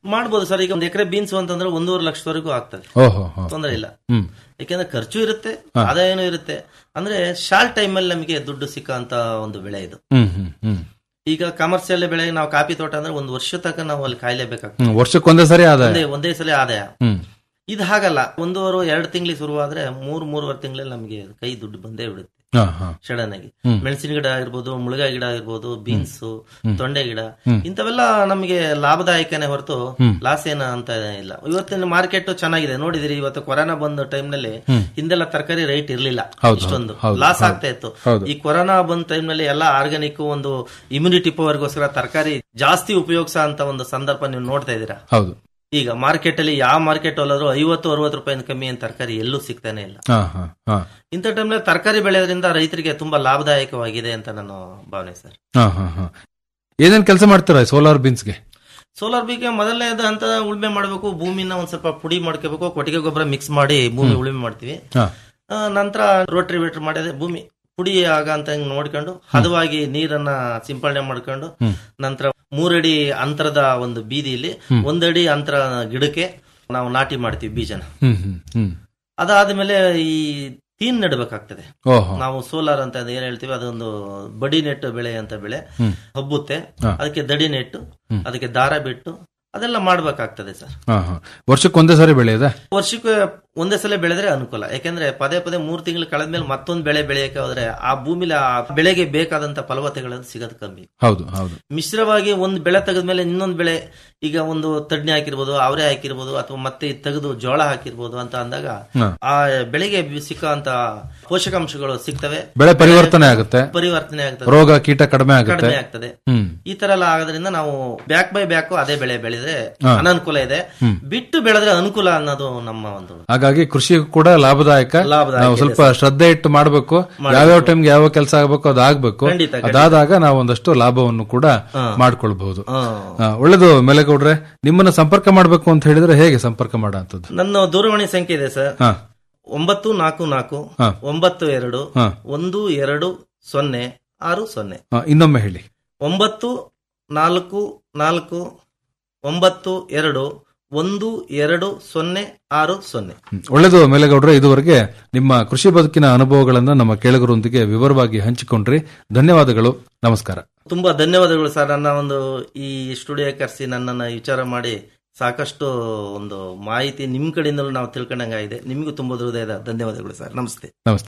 ಮಾಡ್ಬೋದು ಸರ್ ಈಗ ಒಂದು ಎಕರೆ ಬೀನ್ಸ್ ಅಂತಂದ್ರೆ ಒಂದೂವರೆ ಲಕ್ಷದವರೆಗೂ ಆಗ್ತದೆ ಓಹೋ ಹೋ. ತೊಂದರೆ ಇಲ್ಲ ಹ್ಮ್ ಯಾಕೆಂದ್ರೆ ಖರ್ಚು ಇರುತ್ತೆ ಹಾ. ಆದಾಯನೂ ಇರುತ್ತೆ ಅಂದ್ರೆ ಶಾರ್ಟ್ ಟೈಮ್ ಅಲ್ಲಿ ನಮಗೆ ದುಡ್ಡು ಸಿಕ್ಕಂತ ಒಂದು ಬೆಳೆ ಇದು ಹ್ಮ್ ಹ್ಮ್ ಹ್ಮ್ ಈಗ ಕಮರ್ಷಿಯಲ್ ಬೆಳೆ ನಾವು ಕಾಫಿ ತೋಟ ಅಂದ್ರೆ ಒಂದು ವರ್ಷ ತನಕ ನಾವು ಅಲ್ಲಿ ಕಾಯ್ಲೇಬೇಕಾಗ್ತದೆ ಹ್ಮ್ ವರ್ಷಕ್ಕೊಂದೇ ಸರಿ ಆದಾಯ ಒಂದೇ ಒಂದೇ ಸಲ ಆದಾಯ ಹ್ಮ್ ಇದು ಹಾಗಲ್ಲ ಒಂದೂವರೆ ಎರಡು ತಿಂಗಳಿಗೆ ಶುರುವಾದ್ರೆ ಮೂರ್ ಮೂರುವರೆ ತಿಂಗಳಲ್ಲಿ ನಮಗೆ ಕೈ ದುಡ್ಡು ಬಂದೇ ಬಿಡುತ್ತೆ ಹಾ ಹಾ ಸಡನ್ ಆಗಿ ಹ್ಮ್. ಮೆಣಸಿನ ಗಿಡ ಆಗಿರ್ಬೋದು ಮುಳುಗಾಯಿ ಗಿಡ ಆಗಿರ್ಬೋದು ಬೀನ್ಸ್ ಹ್ಮ್. ತೊಂಡೆ ಗಿಡ ಹ್ಮ್. ಇಂಥವೆಲ್ಲ ನಮಗೆ ಲಾಭದಾಯಕನೇ ಹೊರತು ಹ್ಮ್. ಲಾಸ್ ಏನ ಅಂತ ಇಲ್ಲ ಇವತ್ತಿನ ಮಾರ್ಕೆಟ್ ಚೆನ್ನಾಗಿದೆ ನೋಡಿದಿರಿ ಇವತ್ತು ಕೊರೋನಾ ಬಂದ ಟೈಮ್ ನಲ್ಲಿ ಹ್ಮ್. ಹಿಂದೆಲ್ಲ ತರಕಾರಿ ರೇಟ್ ಇರ್ಲಿಲ್ಲ ಹೌದು, ಇಷ್ಟೊಂದು ಹೌದು, ಲಾಸ್ ಹೌದು. ಆಗ್ತಾ ಇತ್ತು ಹೌದು. ಈ ಕೊರೋನಾ ಬಂದ ಟೈಮ್ ನಲ್ಲಿ ಎಲ್ಲ ಆರ್ಗಾನಿಕ್ ಒಂದು ಇಮ್ಯುನಿಟಿ ಪವರ್ಗೋಸ್ಕರ ತರಕಾರಿ ಜಾಸ್ತಿ ಉಪಯೋಗಿಸ ಅಂತ ಒಂದು ಸಂದರ್ಭ ನೀವು ನೋಡ್ತಾ ಇದ್ದೀರಾ ಹೌದು ಈಗ ಮಾರ್ಕೆಟ್ ಅಲ್ಲಿ ಯಾವ ಮಾರ್ಕೆಟ್ ಅಲ್ಲಾದ್ರೂ ಐವತ್ತು ಅರವತ್ತು ರೂಪಾಯಿ ಕಮ್ಮಿ ಏನ್ ತರಕಾರಿ ಎಲ್ಲೂ ಸಿಗ್ತಾನೆ ಇಲ್ಲ ಹಾ ಹಾ ಹಾ ಇಂಥ ಟೈಮ್ನಲ್ಲಿ ತರಕಾರಿ ಬೆಳೆಯೋದ್ರಿಂದ ರೈತರಿಗೆ ತುಂಬಾ ಲಾಭದಾಯಕವಾಗಿದೆ ಅಂತ ನಾನು ಭಾವನೆ ಸರ್ ಹಾ ಹಾ ಹಾ ಏನೇನ್ ಕೆಲಸ ಮಾಡ್ತೀರಾ ಸೋಲಾರ್ ಬೀನ್ಸ್ಗೆ ಸೋಲಾರ್ ಬೀಗೆ ಮೊದಲನೇದು ಅಂತ ಉಳುಮೆ ಮಾಡಬೇಕು ಭೂಮಿನ ಒಂದ್ ಸ್ವಲ್ಪ ಪುಡಿ ಮಾಡ್ಕೋಬೇಕು ಕೊಟ್ಟಿಗೆ ಗೊಬ್ಬರ ಮಿಕ್ಸ್ ಮಾಡಿ ಭೂಮಿ ಉಳುಮೆ ಮಾಡ್ತೀವಿ ಹಾ ಆ, ನಂತರ ರೋಟ್ರಿ ವೇಟ್ರ್ ಮಾಡಿದ್ರೆ ಭೂಮಿ ಪುಡಿ ಆಗ ಅಂತ ಹಿಂಗ್ ನೋಡ್ಕೊಂಡು ಹದವಾಗಿ ನೀರನ್ನ ಸಿಂಪಡಣೆ ಮಾಡ್ಕೊಂಡು ಹ್ಮ್. ನಂತರ ಮೂರಡಿ ಅಂತರದ ಒಂದು ಬೀದಿಯಲ್ಲಿ ಹ್ಮ್. ಒಂದಡಿ ಅಂತರ ಗಿಡಕ್ಕೆ ನಾವು ನಾಟಿ ಮಾಡ್ತೀವಿ ಬೀಜನ ಹ್ಮ್ ಹ್ಮ್ ಹ್ಮ್ ಅದಾದ್ಮೇಲೆ ಈ ತೀನ್ ನೆಡಬೇಕಾಗ್ತದೆ ಓಹೋ ನಾವು ಸೋಲಾರ್ ಅಂತ ಅದ್ ಏನ್ ಹೇಳ್ತೀವಿ ಅದೊಂದು ಬಡಿ ನೆಟ್ಟು ಬೆಳೆ ಅಂತ ಬೆಳೆ ಹ್ಮ್. ಹಬ್ಬುತ್ತೆ ಹಾ. ಅದಕ್ಕೆ ದಡಿ ನೆಟ್ಟು ಹ್ಮ್. ಅದಕ್ಕೆ ದಾರ ಬಿಟ್ಟು ಅದೆಲ್ಲ ಮಾಡ್ಬೇಕಾಗ್ತದೆ ಸರ್ ಹಾ ಹಾ ವರ್ಷಕ್ಕೊಂದೇ ಸರಿ ಬೆಳೆಯದ ವರ್ಷಕ್ಕೆ ಒಂದೇ ಸಲ ಬೆಳೆದ್ರೆ ಅನುಕೂಲ ಯಾಕೆಂದ್ರೆ ಪದೇ ಪದೇ ಮೂರ್ ತಿಂಗಳು ಕಳೆದ್ಮೇಲೆ ಮತ್ತೊಂದು ಬೆಳೆ ಬೆಳೆಯಕ್ಕೆ ಹೋದ್ರೆ ಆ ಭೂಮಿಲಿ ಆ ಬೆಳೆಗೆ ಬೇಕಾದಂತ ಫಲವತ್ತತೆಗಳು ಸಿಗೋದು ಕಮ್ಮಿ ಹೌದು ಹೌದು ಮಿಶ್ರವಾಗಿ ಒಂದು ಬೆಳೆ ತೆಗೆದ್ಮೇಲೆ ಇನ್ನೊಂದು ಬೆಳೆ ಈಗ ಒಂದು ತಡ್ನಿ ಹಾಕಿರ್ಬೋದು ಅವರೆ ಹಾಕಿರ್ಬೋದು ಅಥವಾ ಮತ್ತೆ ಇದ್ ತೆಗೆದು ಜೋಳ ಹಾಕಿರ್ಬೋದು ಅಂತ ಅಂದಾಗ ಹಾ. ಆ ಬೆಳೆಗೆ ಸಿಕ್ಕಂತ ಪೋಷಕಾಂಶಗಳು ಸಿಗ್ತವೆ ಬೆಳೆ ಪರಿವರ್ತನೆ ಆಗುತ್ತೆ ಪರಿವರ್ತನೆ ಆಗ್ತದೆ ರೋಗ ಕೀಟ ಕಡಿಮೆ ಆಗುತ್ತೆ ಕಡಿಮೆ ಆಗ್ತದೆ ಹ್ಮ್ ಈ ತರ ಎಲ್ಲ ಆಗೋದ್ರಿಂದ ನಾವು ಬ್ಯಾಕ್ ಬೈ ಬ್ಯಾಕ್ ಅದೇ ಬೆಳೆ ಬೆಳೆದ್ರೆ ಹಾ. ಅನಾನುಕೂಲ ಇದೆ ಹ್ಮ್. ಬಿಟ್ಟು ಬೆಳೆದ್ರೆ ಅನುಕೂಲ ಅನ್ನೋದು ನಮ್ಮ ಒಂದು ಹಾಗಾಗಿ ಕೃಷಿ ಕೂಡ ಲಾಭದಾಯಕ ಲಾಭದಾಯಕ ನಾವು ಇದೆ ಸ್ವಲ್ಪ ಶ್ರದ್ಧೆ ಇಟ್ಟು ಮಾಡಬೇಕು ಮಾಡ್ಬೇಕು. ಯಾವ್ಯಾವ ಟೈಮ್ಗೆ ಯಾವ ಕೆಲಸ ಆಗಬೇಕು ಅದಾಗಬೇಕು ಖಂಡಿತ, ಖಂಡಿತ. ಅದಾದಾಗ ನಾವು ಒಂದಷ್ಟು ಲಾಭವನ್ನು ಕೂಡ ಹಾ. ಮಾಡ್ಕೊಳ್ಬಹುದು ಹಾ. ಹಾ, ಒಳ್ಳೇದು ಮೇಲೆಗೌಡ್ರೆ ನಿಮ್ಮನ್ನ ಸಂಪರ್ಕ ಮಾಡಬೇಕು ಅಂತ ಹೇಳಿದ್ರೆ ಹೇಗೆ ಸಂಪರ್ಕ ಮಾಡೋಂಥದ್ದು ನನ್ನ ದೂರವಾಣಿ ಸಂಖ್ಯೆ ಇದೆ ಸರ್ ಹಾ ಒಂಬತ್ತು ನಾಲ್ಕು ನಾಲ್ಕು ಹಾ. ಒಂಬತ್ತು ಎರಡು ಹಾ. ಒಂದು ಎರಡು ಸೊನ್ನೆ ಆರು ಸೊನ್ನೆ ಹಾ, ಇನ್ನೊಮ್ಮೆ ಹೇಳಿ ಒಂಬತ್ತು ನಾಲ್ಕು ನಾಲ್ಕು ಒಂಬತ್ತು ಎರಡು ಒಂದು ಎರಡು ಸೊನ್ನೆ ಆರು ಸೊನ್ನೆ ಹ್ಮ್. ಒಳ್ಳೆಯದು ಮೇಲೆಗೌಡ್ರೆ ಇದುವರೆಗೆ ನಿಮ್ಮ ಕೃಷಿ ಬದುಕಿನ ಅನುಭವಗಳನ್ನ ನಮ್ಮ ಕೇಳುಗರೊಂದಿಗೆ ವಿವರವಾಗಿ ಹಂಚಿಕೊಂಡ್ರಿ ಧನ್ಯವಾದಗಳು ನಮಸ್ಕಾರ ತುಂಬಾ ಧನ್ಯವಾದಗಳು ಸರ್ ನನ್ನ ಒಂದು ಈ ಸ್ಟುಡಿಯೋ ಕರೆಸಿ ನನ್ನನ್ನ ವಿಚಾರ ಮಾಡಿ ಸಾಕಷ್ಟು ಒಂದು ಮಾಹಿತಿ ನಿಮ್ ಕಡೆಯಿಂದಲೂ ನಾವು ತಿಳ್ಕೊಂಡಂಗಾಗಿದೆ ನಿಮಗೂ ತುಂಬ ಹೃದಯದ ಧನ್ಯವಾದಗಳು ಸರ್ ನಮಸ್ತೆ ನಮಸ್ತೆ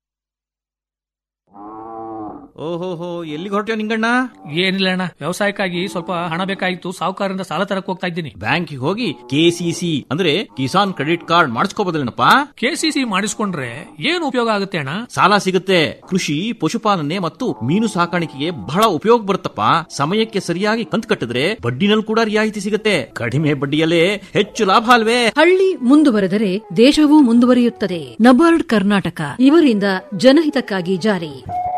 ಓಹೋಹೋ ಎಲ್ಲಿಗೆ ಹೊರಟ್ಯೋ ನಿಂಗಣ್ಣ ಏನಿಲ್ಲ ಅಣ್ಣ ವ್ಯವಸಾಯಕ್ಕಾಗಿ ಸ್ವಲ್ಪ ಹಣ ಬೇಕಾಗಿತ್ತು ಸಾಹುಕಾರರಿಂದ ಸಾಲ ತರಕ್ ಹೋಗ್ತಾ ಇದ್ದೀನಿ ಬ್ಯಾಂಕಿಗೆ ಹೋಗಿ ಕೆಸಿಸಿ ಅಂದ್ರೆ ಕಿಸಾನ್ ಕ್ರೆಡಿಟ್ ಕಾರ್ಡ್ ಮಾಡಿಸ್ಕೋಬೋದಲ್ಲೇನಪ್ಪ ಕೆಸಿಸಿ ಮಾಡಿಸ್ಕೊಂಡ್ರೆ ಏನು ಉಪಯೋಗ ಆಗುತ್ತೆ ಅಣ್ಣ ಸಾಲ ಸಿಗುತ್ತೆ ಕೃಷಿ ಪಶುಪಾಲನೆ ಮತ್ತು ಮೀನು ಸಾಕಾಣಿಕೆಗೆ ಬಹಳ ಉಪಯೋಗ ಬರುತ್ತಪ್ಪ ಸಮಯಕ್ಕೆ ಸರಿಯಾಗಿ ಕಂತು ಕಟ್ಟಿದ್ರೆ ಬಡ್ಡಿನಲ್ಲಿ ಕೂಡ ರಿಯಾಯಿತಿ ಸಿಗುತ್ತೆ ಕಡಿಮೆ ಬಡ್ಡಿಯಲ್ಲೇ ಹೆಚ್ಚು ಲಾಭ ಅಲ್ವೇ ಹಳ್ಳಿ ಮುಂದುವರೆದರೆ ದೇಶವೂ ಮುಂದುವರಿಯುತ್ತದೆ ನಬಾರ್ಡ್ ಕರ್ನಾಟಕ ಇವರಿಂದ ಜನಹಿತಕ್ಕಾಗಿ ಜಾರಿ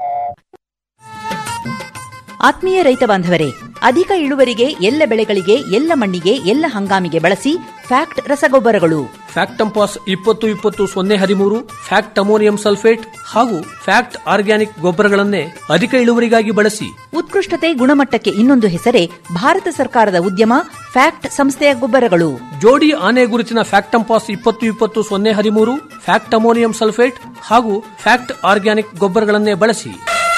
ಆತ್ಮೀಯ ರೈತ ಬಾಂಧವರೇ ಅಧಿಕ ಇಳುವರಿಗೆ ಎಲ್ಲ ಬೆಳೆಗಳಿಗೆ ಎಲ್ಲ ಮಣ್ಣಿಗೆ ಎಲ್ಲ ಹಂಗಾಮಿಗೆ ಬಳಸಿ ಫ್ಯಾಕ್ಟ್ ರಸಗೊಬ್ಬರಗಳು ಫ್ಯಾಕ್ಟಂಪಾಸ್ ಇಪ್ಪತ್ತು ಇಪ್ಪತ್ತು ಸೊನ್ನೆ ಹದಿಮೂರು ಫ್ಯಾಕ್ಟ್ ಅಮೋನಿಯಂ ಸಲ್ಫೇಟ್ ಹಾಗೂ ಫ್ಯಾಕ್ಟ್ ಆರ್ಗ್ಯಾನಿಕ್ ಗೊಬ್ಬರಗಳನ್ನೇ ಅಧಿಕ ಇಳುವರಿಗಾಗಿ ಬಳಸಿ ಉತ್ಕೃಷ್ಟತೆ ಗುಣಮಟ್ಟಕ್ಕೆ ಇನ್ನೊಂದು ಹೆಸರೇ ಭಾರತ ಸರ್ಕಾರದ ಉದ್ಯಮ ಫ್ಯಾಕ್ಟ್ ಸಂಸ್ಥೆಯ ಗೊಬ್ಬರಗಳು ಜೋಡಿ ಆನೆ ಗುರುತಿನ ಫ್ಯಾಕ್ಟಂಪಾಸ್ ಇಪ್ಪತ್ತು ಇಪ್ಪತ್ತು ಸೊನ್ನೆ ಹದಿಮೂರು ಫ್ಯಾಕ್ಟ್ ಅಮೋನಿಯಂ ಸಲ್ಫೇಟ್ ಹಾಗೂ ಫ್ಯಾಕ್ಟ್ ಆರ್ಗ್ಯಾನಿಕ್ ಗೊಬ್ಬರಗಳನ್ನೇ ಬಳಸಿ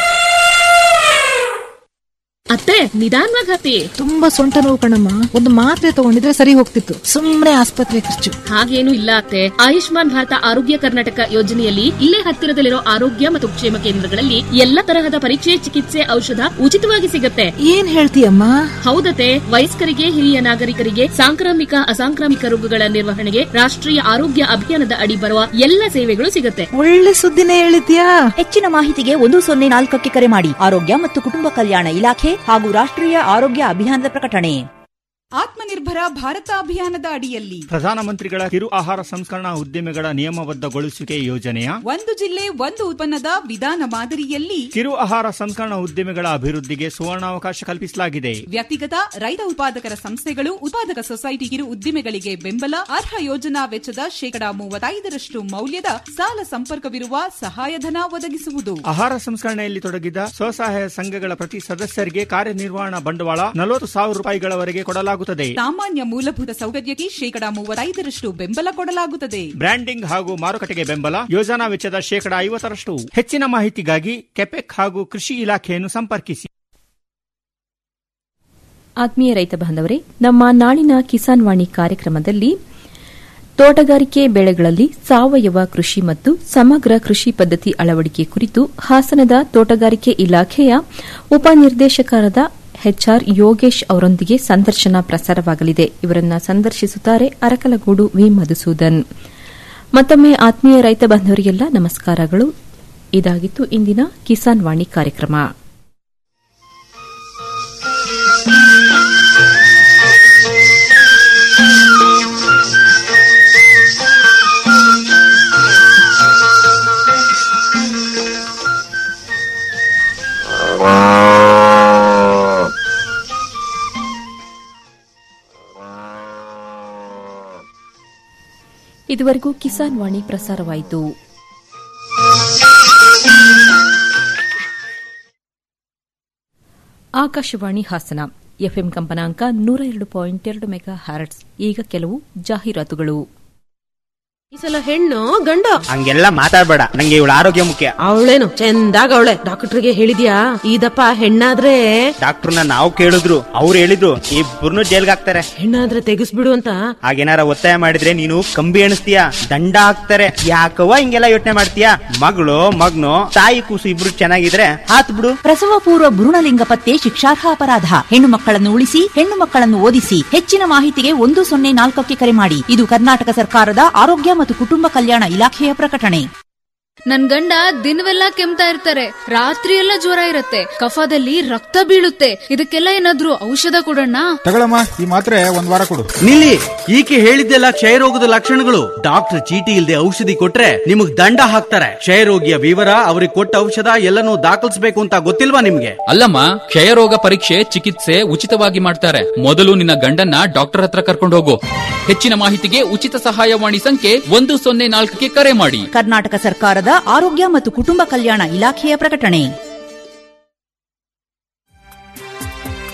ಅತ್ತೆ ನಿಧಾನವಾಗಿ ಹತ್ತಿ ತುಂಬಾ ಸೊಂಟ ನೋವು ಕಣಮ್ಮ ಒಂದು ಮಾತ್ರೆ ತಗೊಂಡಿದ್ರೆ ಸರಿ ಹೋಗ್ತಿತ್ತು ಸುಮ್ಮನೆ ಆಸ್ಪತ್ರೆ ಖರ್ಚು ಹಾಗೇನು ಇಲ್ಲ ಅತ್ತೆ ಆಯುಷ್ಮಾನ್ ಭಾರತ ಆರೋಗ್ಯ ಕರ್ನಾಟಕ ಯೋಜನೆಯಲ್ಲಿ ಇಲ್ಲೇ ಹತ್ತಿರದಲ್ಲಿರೋ ಆರೋಗ್ಯ ಮತ್ತು ಕ್ಷೇಮ ಕೇಂದ್ರಗಳಲ್ಲಿ ಎಲ್ಲ ತರಹದ ಪರೀಕ್ಷೆ ಚಿಕಿತ್ಸೆ ಔಷಧ ಉಚಿತವಾಗಿ ಸಿಗತ್ತೆ ಏನ್ ಹೇಳ್ತೀಯಮ್ಮ ಹೌದತೆ ವಯಸ್ಕರಿಗೆ ಹಿರಿಯ ನಾಗರಿಕರಿಗೆ ಸಾಂಕ್ರಾಮಿಕ ಅಸಾಂಕ್ರಾಮಿಕ ರೋಗಗಳ ನಿರ್ವಹಣೆಗೆ ರಾಷ್ಟ್ರೀಯ ಆರೋಗ್ಯ ಅಭಿಯಾನದ ಅಡಿ ಬರುವ ಎಲ್ಲ ಸೇವೆಗಳು ಸಿಗತ್ತೆ ಒಳ್ಳೆ ಸುದ್ದಿನೇ ಹೇಳಿದ್ಯಾ ಹೆಚ್ಚಿನ ಮಾಹಿತಿಗೆ ಒಂದು ಸೊನ್ನೆ ನಾಲ್ಕಕ್ಕೆ ಕರೆ ಮಾಡಿ ಆರೋಗ್ಯ ಮತ್ತು ಕುಟುಂಬ ಕಲ್ಯಾಣ ಇಲಾಖೆ ಹಾಗೂ ರಾಷ್ಟ್ರೀಯ ಆರೋಗ್ಯ ಅಭಿಯಾನದ ಪ್ರಕಟಣೆ ಆತ್ಮನಿರ್ಭರ ಭಾರತ ಅಭಿಯಾನದ ಅಡಿಯಲ್ಲಿ ಪ್ರಧಾನಮಂತ್ರಿಗಳ ಕಿರು ಆಹಾರ ಸಂಸ್ಕರಣಾ ಉದ್ಯಮಿಗಳ ನಿಯಮಬದ್ಧಗೊಳಿಸುವಿಕೆ ಯೋಜನೆಯ ಒಂದು ಜಿಲ್ಲೆ ಒಂದು ಉತ್ಪನ್ನದ ವಿಧಾನ ಮಾದರಿಯಲ್ಲಿ ಕಿರು ಆಹಾರ ಸಂಸ್ಕರಣಾ ಉದ್ಯಮಿಗಳ ಅಭಿವೃದ್ಧಿಗೆ ಸುವರ್ಣಾವಕಾಶ ಕಲ್ಪಿಸಲಾಗಿದೆ ವ್ಯಕ್ತಿಗತ ರೈತ ಉತ್ಪಾದಕರ ಸಂಸ್ಥೆಗಳು ಉತ್ಪಾದಕ ಸೊಸೈಟಿ ಕಿರು ಉದ್ದಿಮೆಗಳಿಗೆ ಬೆಂಬಲ ಅರ್ಹ ಯೋಜನಾ ವೆಚ್ಚದ ಶೇಕಡಾ ಮೂವತ್ತೈದರಷ್ಟು ಮೌಲ್ಯದ ಸಾಲ ಸಂಪರ್ಕವಿರುವ ಸಹಾಯಧನ ಒದಗಿಸುವುದು ಆಹಾರ ಸಂಸ್ಕರಣೆಯಲ್ಲಿ ತೊಡಗಿದ ಸ್ವಸಹಾಯ ಸಂಘಗಳ ಪ್ರತಿ ಸದಸ್ಯರಿಗೆ ಕಾರ್ಯನಿರ್ವಹಣಾ ಬಂಡವಾಳ ನಲವತ್ತು ಸಾವಿರ ರೂಪಾಯಿಗಳವರೆಗೆ ಕೊಡಲಾಗುತ್ತದೆ ನಾಮ ಸಾಮಾನ್ಯ ಮೂಲಭೂತ ಸೌಕರ್ಯಕ್ಕೆ ಶೇಕಡಾ ಮೂವತ್ತೈದರಷ್ಟು ಬೆಂಬಲ ಕೊಡಲಾಗುತ್ತದೆ ಬ್ರ್ಯಾಂಡಿಂಗ್ ಹಾಗೂ ಮಾರುಕಟ್ಟೆಗೆ ಬೆಂಬಲ ಯೋಜನಾ ವೆಚ್ಚದ ಶೇಕಡಾ ಐವತ್ತರಷ್ಟು ಹೆಚ್ಚಿನ ಮಾಹಿತಿಗಾಗಿ ಕೆಪೆಕ್ ಹಾಗೂ ಕೃಷಿ ಇಲಾಖೆಯನ್ನು ಸಂಪರ್ಕಿಸಿ ಆತ್ಮೀಯ ರೈತ ಬಾಂಧವರೇ ನಮ್ಮ ನಾಳಿನ ಕಿಸಾನ್ ವಾಣಿ ಕಾರ್ಯಕ್ರಮದಲ್ಲಿ ತೋಟಗಾರಿಕೆ ಬೆಳೆಗಳಲ್ಲಿ ಸಾವಯವ ಕೃಷಿ ಮತ್ತು ಸಮಗ್ರ ಕೃಷಿ ಪದ್ಧತಿ ಅಳವಡಿಕೆ ಕುರಿತು ಹಾಸನದ ತೋಟಗಾರಿಕೆ ಇಲಾಖೆಯ ಉಪನಿರ್ದೇಶಕರಾದ ಎಚ್ಆರ್ ಯೋಗೇಶ್ ಅವರೊಂದಿಗೆ ಸಂದರ್ಶನ ಪ್ರಸಾರವಾಗಲಿದೆ ಇವರನ್ನ ಸಂದರ್ಶಿಸುತ್ತಾರೆ ಅರಕಲಗೂಡು ವಿ ಮಧುಸೂದನ್ ಮತ್ತೊಮ್ಮೆ ಆತ್ಮೀಯ ರೈತ ಬಾಂಧವರಿಗೆಲ್ಲ ನಮಸ್ಕಾರಗಳು ಇದಾಗಿತ್ತು ಇಂದಿನ ಕಿಸಾನ್ ವಾಣಿ ಕಾರ್ಯಕ್ರಮ ಇದುವರೆಗೂ ಕಿಸಾನ್ ವಾಣಿ ಪ್ರಸಾರವಾಯಿತು ಆಕಾಶವಾಣಿ ಹಾಸನ ಎಫ್ಎಂ ಕಂಪನಾಂಕ ನೂರ ಎರಡು ಪಾಯಿಂಟ್ ಎರಡು ಮೆಗಾ ಹ್ಯಾರಟ್ಸ್ ಈಗ ಕೆಲವು ಜಾಹೀರಾತುಗಳು ಈ ಸಲ ಹೆಣ್ಣು ಗಂಡ ಹಂಗೆಲ್ಲ ಮಾತಾಡ್ಬೇಡ ನಂಗೆ ಇವಳ ಆರೋಗ್ಯ ಮುಖ್ಯ ಅವಳೇನು ಚಂದಾಗ ಅವಳೆ ಡಾಕ್ಟರ್ಗೆ ಹೇಳಿದ್ಯಾ ಇದಪ್ಪ ಹೆಣ್ಣಾದ್ರೆ ಡಾಕ್ಟರ್ನ ನಾವು ಕೇಳಿದ್ರು ಅವ್ರು ಹೇಳಿದ್ರು ಇಬ್ಬರನ್ನು ಜೈಲ್ಗೆ ಹಾಕ್ತಾರೆ ಹೆಣ್ಣಾದ್ರೆ ತೆಗಿಸ್ಬಿಡು ಅಂತ ಹಾಗೇನಾರ ಒತ್ತಾಯ ಮಾಡಿದ್ರೆ ನೀನು ಕಂಬಿ ಎಣಿಸ್ತೀಯ ದಂಡ ಹಾಕ್ತಾರೆ ಯಾಕವ್ವ ಹಿಂಗೆಲ್ಲ ಯೋಚನೆ ಮಾಡ್ತೀಯ ಮಗಳು ಮಗ್ನು ತಾಯಿ ಕೂಸು ಇಬ್ರು ಚೆನ್ನಾಗಿದ್ರೆ ಹಾತ್ ಬಿಡು ಪ್ರಸವ ಪೂರ್ವ ಭ್ರೂಣಲಿಂಗ ಪತ್ತೆ ಶಿಕ್ಷಾರ್ಹ ಅಪರಾಧ ಹೆಣ್ಣು ಮಕ್ಕಳನ್ನು ಉಳಿಸಿ ಹೆಣ್ಣು ಮಕ್ಕಳನ್ನು ಓದಿಸಿ ಹೆಚ್ಚಿನ ಮಾಹಿತಿಗೆ ಒಂದು ಸೊನ್ನೆ ನಾಲ್ಕಕ್ಕೆ ಕರೆ ಮಾಡಿ ಇದು ಕರ್ನಾಟಕ ಸರ್ಕಾರದ ಆರೋಗ್ಯ ಮತ್ತು ಕುಟುಂಬ ಕಲ್ಯಾಣ ಇಲಾಖೆಯ ಪ್ರಕಟಣೆ ನನ್ ಗಂಡ ದಿನವೆಲ್ಲ ಕೆಮ್ತಾ ಇರ್ತಾರೆ ರಾತ್ರಿ ಎಲ್ಲ ಜ್ವರ ಇರತ್ತೆ ಕಫದಲ್ಲಿ ರಕ್ತ ಬೀಳುತ್ತೆ ಇದಕ್ಕೆಲ್ಲ ಏನಾದ್ರೂ ಔಷಧ ಕೊಡೋಣ ತಗೊಳಮ್ಮ ಈ ಮಾತ್ರೆ ಒಂದ್ ವಾರ ಕೊಡು ನಿಲ್ಲಿ ಈಕೆ ಹೇಳಿದ್ದೆಲ್ಲ ಕ್ಷಯರೋಗದ ಲಕ್ಷಣಗಳು ಡಾಕ್ಟರ್ ಚೀಟಿ ಇಲ್ಲದೆ ಔಷಧಿ ಕೊಟ್ರೆ ನಿಮಗ್ ದಂಡ ಹಾಕ್ತಾರೆ ಕ್ಷಯರೋಗಿಯ ವಿವರ ಅವ್ರಿಗೆ ಕೊಟ್ಟ ಔಷಧ ಎಲ್ಲನೂ ದಾಖಲಿಸಬೇಕು ಅಂತ ಗೊತ್ತಿಲ್ವಾ ನಿಮ್ಗೆ ಅಲ್ಲಮ್ಮ ಕ್ಷಯರೋಗ ಪರೀಕ್ಷೆ ಚಿಕಿತ್ಸೆ ಉಚಿತವಾಗಿ ಮಾಡ್ತಾರೆ ಮೊದಲು ನಿನ್ನ ಗಂಡನ್ನ ಡಾಕ್ಟರ್ ಹತ್ರ ಕರ್ಕೊಂಡು ಹೋಗು ಹೆಚ್ಚಿನ ಮಾಹಿತಿಗೆ ಉಚಿತ ಸಹಾಯವಾಣಿ ಸಂಖ್ಯೆ ಒಂದು ಸೊನ್ನೆ ನಾಲ್ಕಕ್ಕೆ ಕರೆ ಮಾಡಿ ಕರ್ನಾಟಕ ಸರ್ಕಾರದ ಆರೋಗ್ಯ ಮತ್ತು ಕುಟುಂಬ ಕಲ್ಯಾಣ ಇಲಾಖೆಯ ಪ್ರಕಟಣೆ